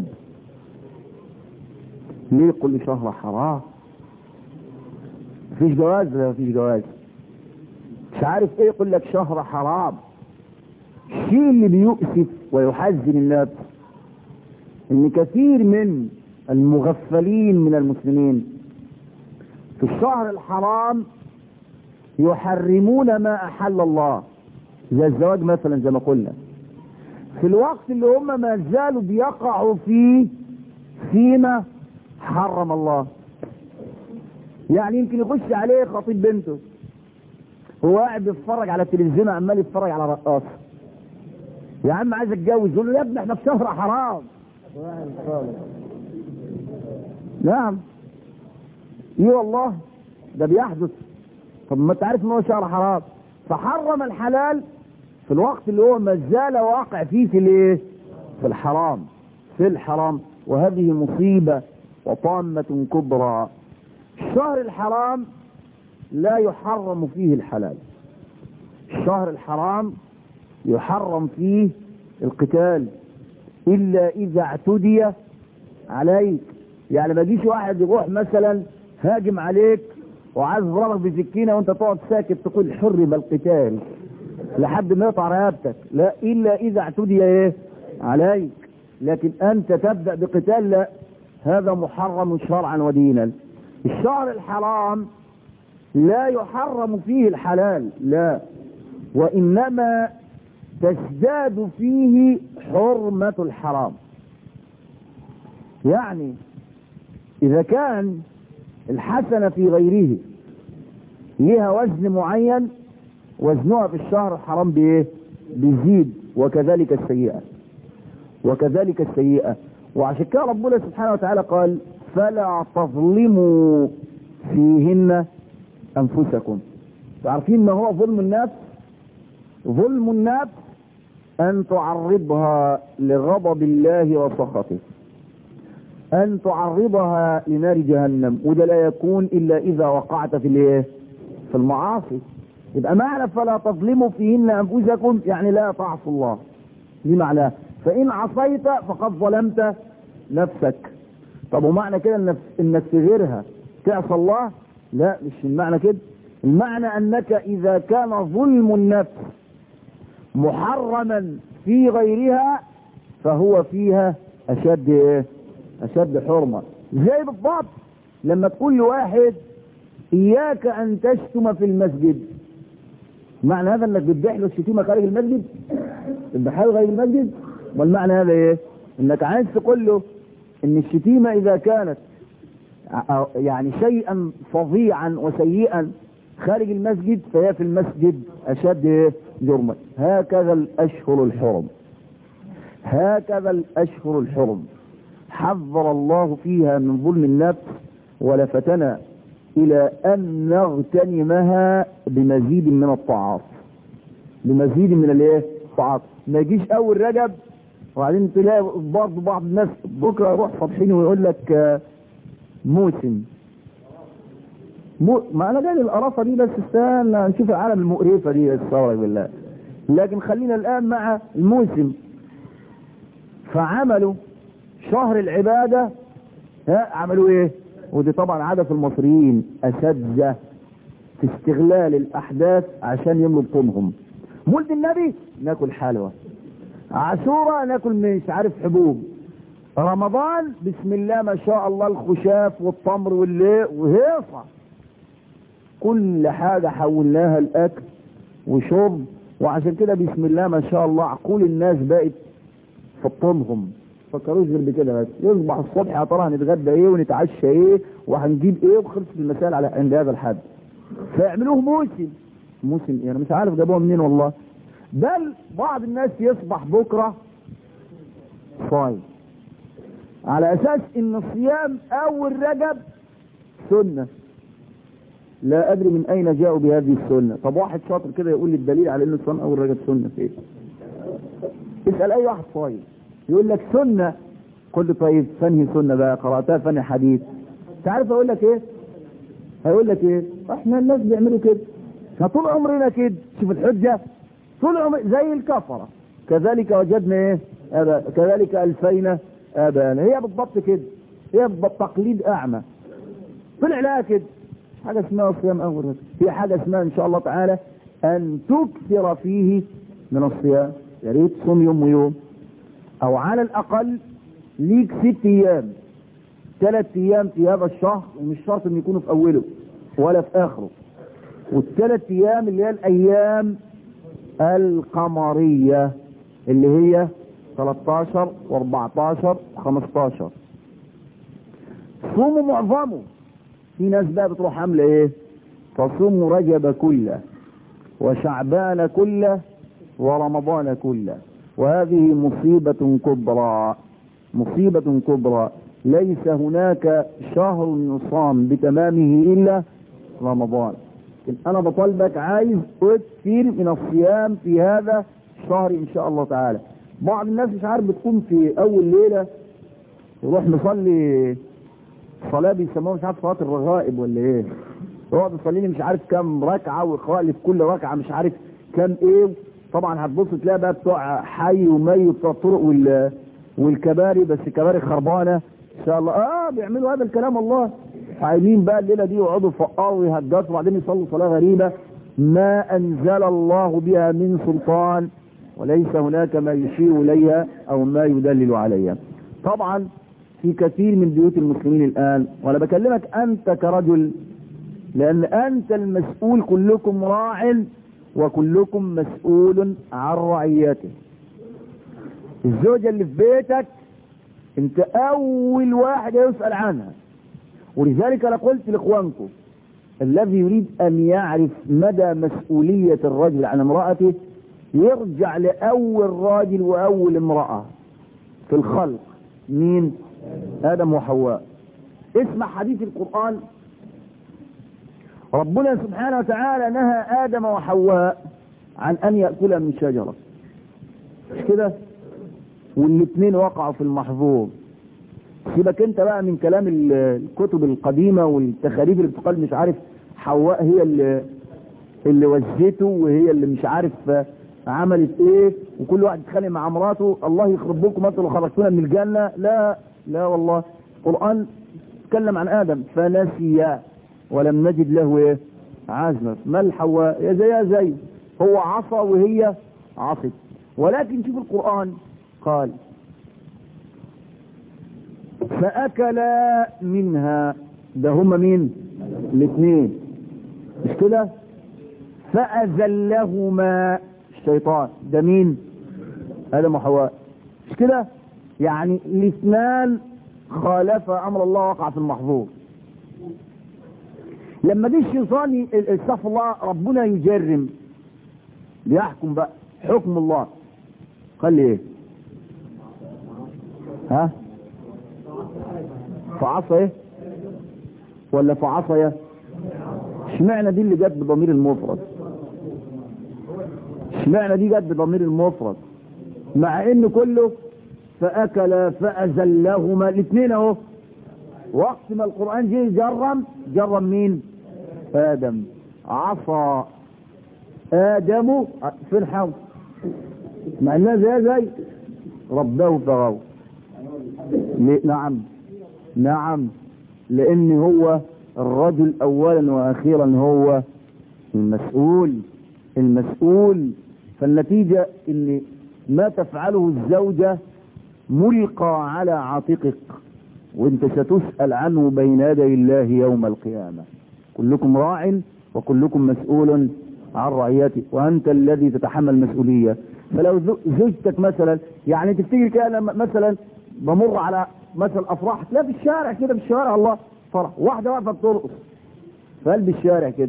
ليه يقول لي شهر حرام مفيش جواز ولا مفيش جواز مش عارف ايه يقول لك شهر حرام الشيء اللي بيؤسف ويحزن الناس ان كثير من المغفلين من المسلمين في الشهر الحرام يحرمون ما احل الله زي الزواج مثلا زي ما قلنا في الوقت اللي هم ما زالوا بيقعوا فيه فيما حرم الله يعني يمكن يخش عليه خطيب بنته هو قاعد بيتفرج على التلفزيون عمال يتفرج على رقاصه يا عم عايز اتجوز يقول له يا ابني احنا في شهر حرام نعم ايه والله ده بيحدث طب ما انت عارف ان هو شهر حرام فحرم الحلال في الوقت اللي هو ما زال واقع فيه في الايه في الحرام في الحرام وهذه مصيبة وطامة كبرى الشهر الحرام لا يحرم فيه الحلال الشهر الحرام يحرم فيه القتال الا اذا اعتدي عليك يعني ما يجيش واحد يروح مثلا هاجم عليك وعايز يضربك بسكينه وانت تقعد ساكت تقول حرم القتال لحد ما يقطع رقبتك لا الا اذا اعتدي ايه عليك لكن انت تبدا بقتال لا هذا محرم شرعا ودينا الشهر الحرام لا يحرم فيه الحلال لا وانما تزداد فيه حرمة الحرام يعني اذا كان الحسنة في غيره لها وزن معين وزنها في الشهر الحرام بايه بيزيد وكذلك السيئة وكذلك السيئة وعشان كده ربنا سبحانه وتعالى قال فلا تظلموا فيهن انفسكم تعرفين ما هو ظلم النفس ظلم النفس ان تعرضها لغضب الله وسخطه ان تعرضها لنار جهنم وده لا يكون الا اذا وقعت في الايه في المعاصي يبقى معنى فلا تظلموا فيهن انفسكم يعني لا تعصوا الله دي معناه فان عصيت فقد ظلمت نفسك طب ومعنى كده انك انك في غيرها تعصى الله لا مش المعنى كده المعنى انك اذا كان ظلم النفس محرما في غيرها فهو فيها اشد ايه اشد حرمة زي بالضبط لما تقول لواحد اياك ان تشتم في المسجد معنى هذا انك بتبيع له الشتيمه خارج المسجد البحار خارج المسجد والمعنى هذا ايه انك عايز تقول له ان الشتيمه اذا كانت يعني شيئا فظيعا وسيئا خارج المسجد فهي في المسجد اشد جرما هكذا الاشهر الحرم هكذا الاشهر الحرم حذر الله فيها من ظلم النفس ولفتنا الى ان نغتنمها بمزيد من الطاعات بمزيد من الايه الطاعات ما يجيش اول رجب وبعدين تلاقي برضه بعض الناس بكره يروح فاتحين ويقول لك موسم مو... ما انا جاي القرافه دي بس استنى نشوف العالم المقرفه دي استغفر بالله لكن خلينا الان مع الموسم فعملوا شهر العباده ها عملوا ايه ودي طبعا عاده المصريين اساتذه في استغلال الاحداث عشان يملوا بطونهم مولد النبي ناكل حلوى عاشوره ناكل مش عارف حبوب رمضان بسم الله ما شاء الله الخشاف والتمر واللي وهيصه كل حاجة حولناها الأكل وشرب وعشان كده بسم الله ما شاء الله عقول الناس بقت في طولهم فكروش غير بكده بس يصبح الصبح يا ترى هنتغدى ايه ونتعشى ايه وهنجيب ايه وخلصت المسائل على عند هذا الحد فيعملوه موسم موسم يعني مش عارف جابوها منين والله بل بعض الناس يصبح بكره صايم على اساس ان الصيام اول رجب سنه لا ادري من اين جاءوا بهذه السنه طب واحد شاطر كده يقول لي الدليل على ان الصيام اول رجب سنه في ايه اسال اي واحد صايم يقول لك سنه قل له طيب فنهي سنه بقى قراتها فنهي حديث انت عارف اقول لك ايه هيقول لك ايه احنا الناس بيعملوا كده احنا طول عمرنا كده شوف الحجه طول عمر زي الكفره كذلك وجدنا ايه أبا. كذلك الفينا ابانا هي بالضبط كده هي بالضبط تقليد اعمى طلع لها كده حاجة اسمها صيام أول رجب في حاجة اسمها إن شاء الله تعالى أن تكثر فيه من الصيام يا ريت تصوم يوم ويوم أو على الأقل ليك ست أيام ثلاث أيام في هذا الشهر ومش شرط إن يكونوا في أوله ولا في آخره والثلاث أيام اللي هي الأيام القمرية اللي هي 13 و14 و15 صوموا معظمه في ناس بقى بتروح عامله ايه تصوم رجب كله وشعبان كله ورمضان كله وهذه مصيبة كبرى مصيبة كبرى ليس هناك شهر يصام بتمامه إلا رمضان انا بطلبك عايز كثير من الصيام في هذا الشهر ان شاء الله تعالى بعض الناس مش عارف بتقوم في اول ليلة يروح مصلي صلاة بيسموها مش عارف صلاة الرغائب ولا ايه يقعد يصلي لي مش عارف كام ركعة ويقرأ في كل ركعة مش عارف كام ايه طبعا هتبص تلاقي بقى بتوع حي ومي وبتوع الطرق وال والكباري بس كباري خربانة ان شاء الله اه بيعملوا هذا الكلام الله عايمين بقى الليلة دي يقعدوا يفقروا ويهجسوا وبعدين يصلوا صلاة غريبة ما انزل الله بها من سلطان وليس هناك ما يشير اليها او ما يدلل عليها طبعا في كثير من بيوت المسلمين الآن وأنا بكلمك أنت كرجل لأن أنت المسؤول كلكم راع وكلكم مسؤول عن رعيته الزوجة اللي في بيتك انت أول واحد يسأل عنها ولذلك أنا قلت لإخوانكم الذي يريد أن يعرف مدى مسؤولية الرجل عن امرأته يرجع لأول راجل وأول امرأة في الخلق مين آدم وحواء اسمع حديث القرآن ربنا سبحانه وتعالى نهى آدم وحواء عن أن يأكل من شجرة مش كده والاثنين وقعوا في المحظور سيبك انت بقى من كلام الكتب القديمة والتخاريف اللي بتقال مش عارف حواء هي اللي اللي وزته وهي اللي مش عارف عملت ايه وكل واحد اتخانق مع مراته الله يخرب بكم انتوا لو خرجتونا من الجنة لا لا والله القرآن تكلم عن آدم فنسي ولم نجد له ايه عزمة ما الحواء يا زي يا زي هو عصى وهي عصت ولكن شوف القرآن قال فأكلا منها ده هما مين الاثنين مش كده فأزلهما الشيطان ده مين آدم وحواء مش كده يعني الاثنان خالف امر الله وقع في المحظور لما دي الشيطان استغفر الله ربنا يجرم بيحكم بقى حكم الله قال لي ايه ها فعصى ايه ولا فعصى اشمعنى دي اللي جت بضمير المفرد اشمعنى دي جت بضمير المفرد مع ان كله فاكل فازلهما الاثنين اهو وقت ما القران جه جرم جرم مين ادم عصى ادم في الحوض مع انها زي زي ربه فغوا نعم نعم لان هو الرجل اولا واخيرا هو المسؤول المسؤول فالنتيجة ان ما تفعله الزوجة ملقى على عاتقك وانت ستسأل عنه بين يدي الله يوم القيامة كلكم راع وكلكم مسؤول عن رعيته وانت الذي تتحمل مسؤولية فلو زوجتك مثلا يعني تفتكر كده انا مثلا بمر على مثلا افراح تلاقي في الشارع كده في الشوارع الله فرح واحده واقفه بترقص في قلب الشارع كده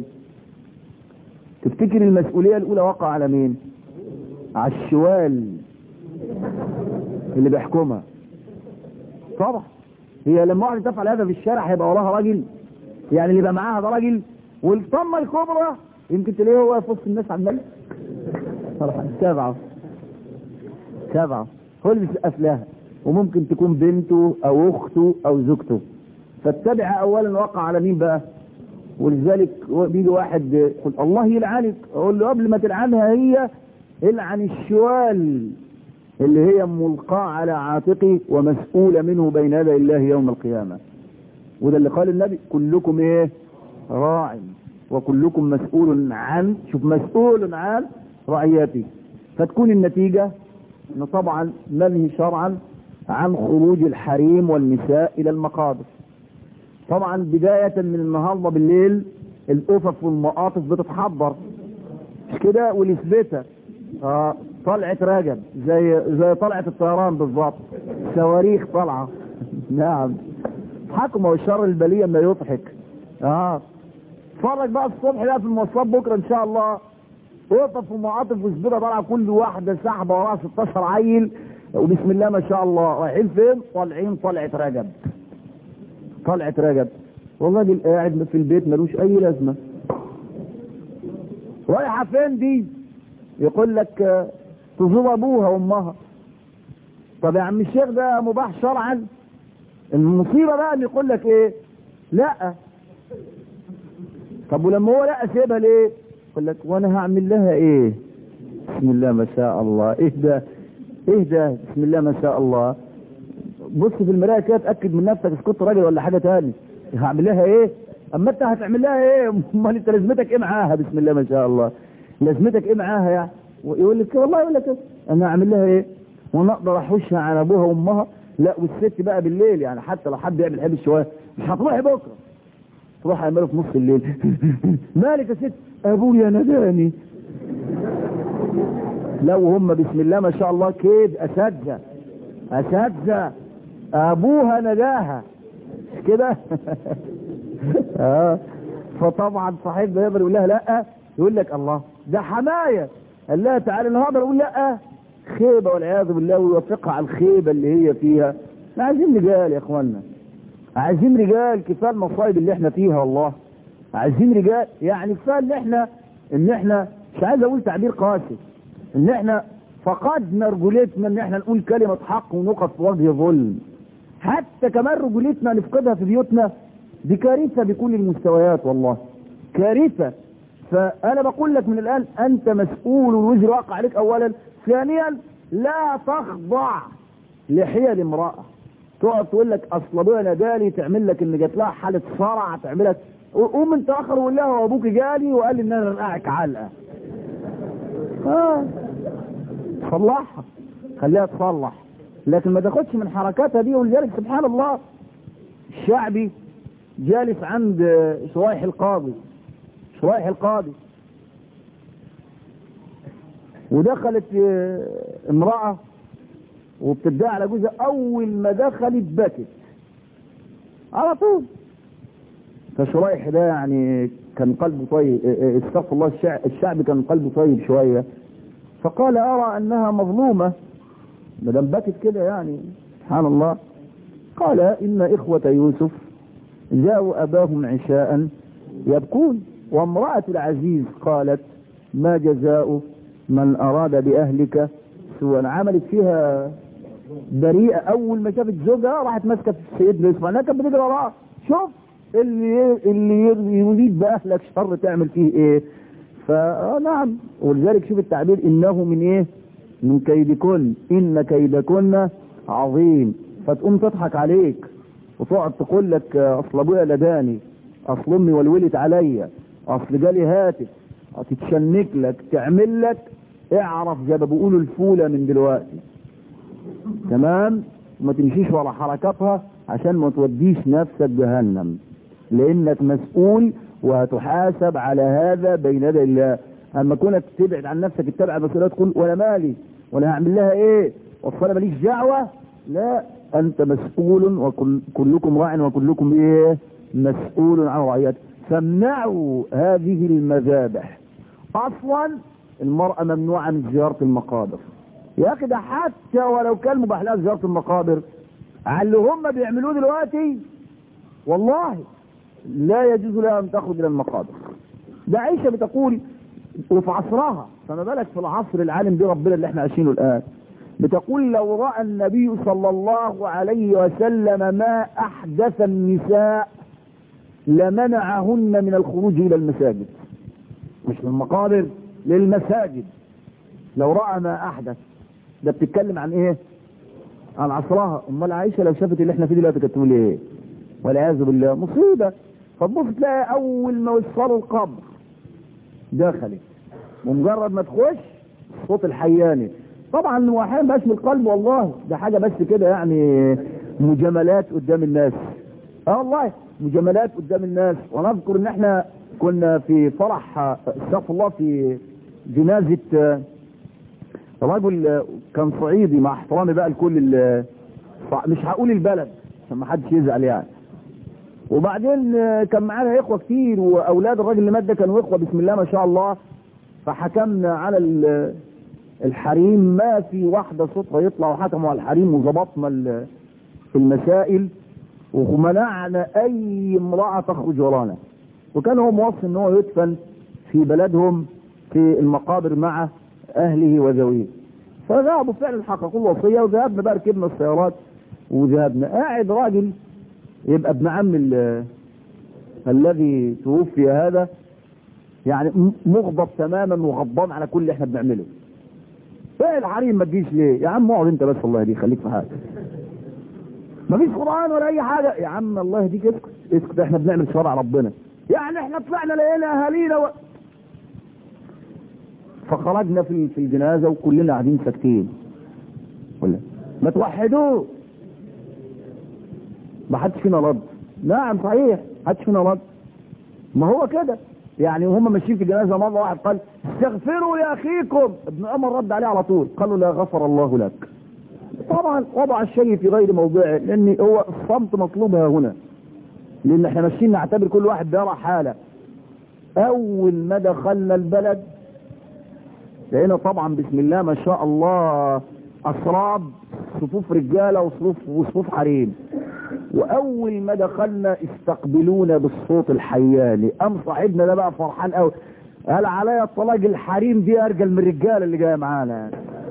تفتكر المسؤوليه الاولى وقع على مين على الشوال اللي بيحكمها طبعا هي لما واحده تفعل هذا في الشارع هيبقى وراها راجل يعني اللي يبقى معاها ده راجل والطمه الكبرى يمكن تلاقيه هو في وسط الناس عمال سبعه سبعه هو اللي بيسقف لها وممكن تكون بنته او اخته او زوجته فاتبع اولا وقع على مين بقى ولذلك بيجي واحد يقول الله يلعنك اقول له قبل ما تلعنها هي العن الشوال اللي هي ملقاة على عاتقي ومسؤولة منه بين يدي الله يوم القيامة وده اللي قال النبي كلكم ايه راع وكلكم مسؤول عن شوف مسؤول عن رعيته فتكون النتيجة انه طبعا منهي شرعا عن خروج الحريم والنساء الى المقابر طبعا بداية من النهاردة بالليل الأفف والمقاطف بتتحضر مش كده والإثبتة آه طلعت رجب زي زي طلعة الطيران بالظبط صواريخ طالعة نعم حكم والشر البلية ما يضحك اه اتفرج بقى الصبح بقى في المواصلات بكرة ان شاء الله أفف ومقاطف وسبيرة طالعة كل واحدة سحبة وراها 16 عيل وبسم الله ما شاء الله رايحين فين طالعين طلعة رجب طلعة رجب والله دي قاعد في البيت ملوش اي لازمة رايحة فين دي يقول لك تزور ابوها وامها طب يا عم الشيخ ده مباح شرعا المصيبة بقى ان يقول لك ايه لا طب ولما هو لا سيبها ليه يقول لك وانا هعمل لها ايه بسم الله ما شاء الله اهدى اهدى بسم الله ما شاء الله بص في المرايه كده اتاكد من نفسك اذا كنت راجل ولا حاجه تاني هعمل لها ايه اما انت هتعمل لها ايه امال انت لازمتك ايه معاها بسم الله ما شاء الله لازمتك ايه معاها يعني يقول لك والله يقول لك انا اعمل لها ايه وانا اقدر احوشها على ابوها وامها لا والست بقى بالليل يعني حتى لو حد يعمل حبل شويه مش هتروحي بكره تروح اعمله في نص الليل مالك يا ست ابويا نداني لو هم بسم الله ما شاء الله كيد اساتذه اساتذه ابوها نداها مش كده اه فطبعا صاحبنا يقدر يقول لها لا يقول لك الله ده حمايه قال لها تعالى انا هقدر اقول لا خيبه والعياذ بالله ويوفقها على الخيبه اللي هي فيها احنا عايزين رجال يا اخوانا عايزين رجال كفايه المصايب اللي احنا فيها والله عايزين رجال يعني كفايه ان احنا ان احنا مش عايز اقول تعبير قاسي ان احنا فقدنا رجولتنا ان احنا نقول كلمة حق ونقف في وجه ظلم حتى كمان رجولتنا نفقدها في بيوتنا دي كارثة بكل المستويات والله كارثة فانا بقول لك من الان انت مسؤول والوزر واقع عليك اولا ثانيا لا تخضع لحيل امرأة تقعد تقول لك اصل ابويا نادالي تعمل لك ان جات لها حالة صرع تعمل لك قوم انت اخر وقول لها وابوك جالي وقال لي ان انا رقعك علقه اه صلحها خليها تصلح لكن ما تاخدش من حركاتها دي ولذلك سبحان الله الشعبي جالس عند شريح القاضي شريح القاضي ودخلت امرأة وبتدعي على جوزها أول ما دخلت بكت على طول فشريح ده يعني كان قلبه طيب استغفر الله الشعب, الشعب كان قلبه طيب شوية فقال أرى أنها مظلومة ما دام بكت كده يعني سبحان الله قال إن إخوة يوسف جاءوا أباهم عشاء يبكون وامرأة العزيز قالت ما جزاء من أراد بأهلك سوى عملت فيها بريئة أول ما شافت زوجها راحت ماسكة في سيدنا يوسف أنها كانت بتجري وراه شوف اللي اللي يريد بأهلك شر تعمل فيه إيه فنعم ولذلك شوف التعبير إنه من إيه من كيدكن إن كيدكن عظيم فتقوم تضحك عليك وتقعد تقول لك أصل أبويا لداني أصل أمي ولولت عليا أصل جالي هاتف تتشنك لك تعمل لك اعرف زي ما بيقولوا الفولة من دلوقتي تمام ما تمشيش ورا حركاتها عشان ما توديش نفسك جهنم لانك مسؤول وهتحاسب على هذا بين يدي الله اما كونك تبعد عن نفسك تتبع المسؤوليات تقول ولا مالي ولا هعمل لها ايه واصل ماليش دعوه لا انت مسؤول وكلكم راع وكلكم ايه مسؤول عن رعيته فامنعوا هذه المذابح اصلا المرأة ممنوعة من زيارة المقابر يا اخي ده حتى ولو كان مباح لها زيارة المقابر على اللي هم بيعملوه دلوقتي والله لا يجوز لها ان تخرج الى المقابر ده عائشة بتقول وفي عصرها فما بالك في العصر العالم دي ربنا اللي احنا عايشينه الان بتقول لو رأى النبي صلى الله عليه وسلم ما احدث النساء لمنعهن من الخروج الى المساجد مش للمقابر للمساجد لو رأى ما احدث ده بتتكلم عن ايه عن عصرها امال عائشه لو شافت اللي احنا فيه دلوقتي كانت تقول ايه والعياذ بالله مصيبه فتبص تلاقي اول ما وصلوا القبر دخلت ومجرد ما تخش صوت الحياني طبعا هو احيانا بقاش من القلب والله ده حاجه بس كده يعني مجاملات قدام الناس اه والله مجاملات قدام الناس ونذكر ان احنا كنا في فرح استغفر الله في جنازه رجل كان صعيدي مع احترامي بقى لكل مش هقول البلد عشان ما حدش يزعل يعني وبعدين كان معانا اخوه كتير واولاد الراجل اللي مات ده كانوا اخوه بسم الله ما شاء الله فحكمنا على الحريم ما في واحده صوتها يطلع وحكموا على الحريم وظبطنا في المسائل ومنعنا اي امراه تخرج ورانا وكان هو موصي ان هو يدفن في بلدهم في المقابر مع اهله وذويه فذهبوا فعلا حققوا الوصيه وذهبنا بقى ركبنا السيارات وذهبنا قاعد راجل يبقى ابن عم الذي توفي هذا يعني مغضب تماما وغضبان على كل اللي احنا بنعمله ايه الحريم ما تجيش ليه يا عم اقعد انت بس الله يهديك خليك في حالك مفيش قران ولا اي حاجه يا عم الله يهديك اسكت اسكت احنا بنعمل شرع ربنا يعني احنا طلعنا لقينا اهالينا و... فخرجنا في في الجنازه وكلنا قاعدين ساكتين ولا ما توحدوه ما حدش فينا رد نعم صحيح ما حدش فينا رد ما هو كده يعني وهم ماشيين في الجنازه مره واحد قال استغفروا لاخيكم ابن عمر رد عليه على طول قالوا لا غفر الله لك طبعا وضع الشيء في غير موضعه لان هو الصمت مطلوب هنا لان احنا ماشيين نعتبر كل واحد بيرى حاله اول ما دخلنا البلد لقينا طبعا بسم الله ما شاء الله اسراب صفوف رجاله وصفوف وصفوف حريم واول ما دخلنا استقبلونا بالصوت الحياني قام صاحبنا ده بقى فرحان قوي قال عليا الطلاق الحريم دي ارجل من الرجاله اللي جايه معانا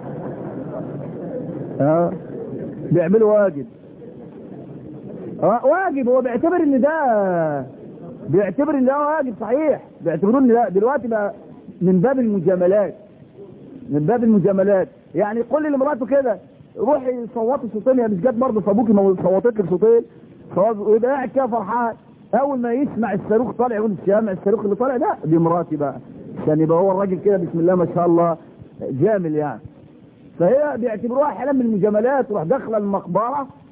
ها بيعملوا واجب اه واجب هو بيعتبر ان ده بيعتبر ان ده واجب صحيح بيعتبروه ان ده دلوقتي بقى من باب المجاملات من باب المجاملات يعني قول لمراته كده روحي صوتي صوتين يا مش جت برضه فابوكي ما صوتت لك صوتين ويبقى قاعد كده فرحان اول ما يسمع الصاروخ طالع يقول سامع الصاروخ اللي طالع ده دي مراتي بقى عشان يبقى هو الراجل كده بسم الله ما شاء الله جامل يعني فهي بيعتبروها حاله من المجاملات تروح داخله المقبره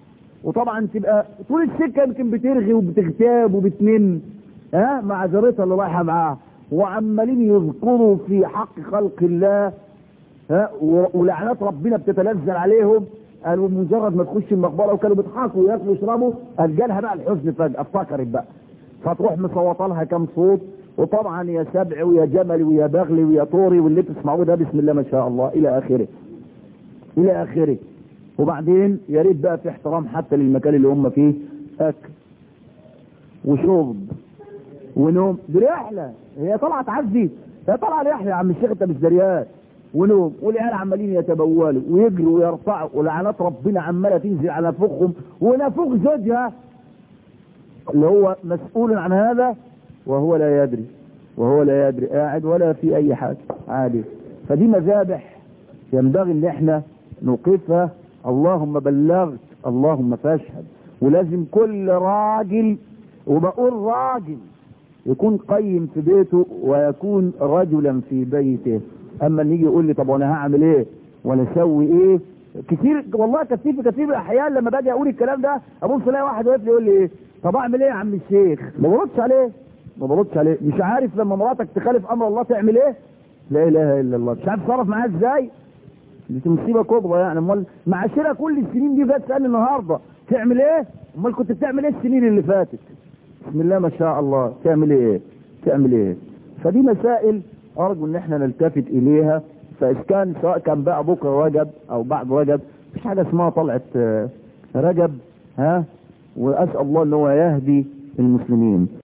وطبعا تبقى طول السكه يمكن بترغي وبتغتاب وبتنم ها مع جارتها اللي رايحه معاها وعمالين يذكروا في حق خلق الله ها و- ولعنات ربنا بتتنزل عليهم قالوا مجرد ما تخش المقبره وكانوا بيضحكوا وياكلوا ويشربوا قال جالها بقى الحزن فجاه افتكرت بقى فتروح مصوته لها كام صوت وطبعا يا سبع ويا جمل ويا بغل ويا طوري واللي بتسمعوه ده بسم الله ما شاء الله الى اخره الى اخره وبعدين يا ريت بقى في احترام حتى للمكان اللي هم فيه اكل وشرب ونوم دي رحله هي طالعه تعزي هي طالعه رحله يا عم الشيخ انت مش دريان ونوم والعيال عمالين يتبولوا ويجروا ويرفعوا ولعنات ربنا عماله تنزل على نافوخهم ونافوخ زوجها اللي هو مسؤول عن هذا وهو لا يدري وهو لا يدري قاعد ولا في اي حاجه عادي فدي مذابح ينبغي ان احنا نوقفها اللهم بلغت اللهم فاشهد ولازم كل راجل وبقول راجل يكون قيم في بيته ويكون رجلا في بيته اما ان يجي يقول لي طب وانا هعمل ايه وانا اسوي ايه كتير والله كتير في كتير من الاحيان لما باجي اقول الكلام ده ابص الاقي واحد واقف لي يقول لي ايه طب اعمل ايه يا عم الشيخ ما بردش عليه ما بردش عليه مش عارف لما مراتك تخالف امر الله تعمل ايه لا اله الا الله مش عارف تصرف معاها ازاي دي مصيبه كبرى يعني امال معاشرها كل السنين دي بس قال النهارده تعمل ايه امال كنت بتعمل ايه السنين اللي فاتت بسم الله ما شاء الله تعمل ايه تعمل ايه فدي مسائل ارجو ان احنا نلتفت اليها فاذا كان سواء كان بقى بكره رجب او بعد رجب مفيش حاجه اسمها طلعت آه، رجب ها واسال الله ان هو يهدي المسلمين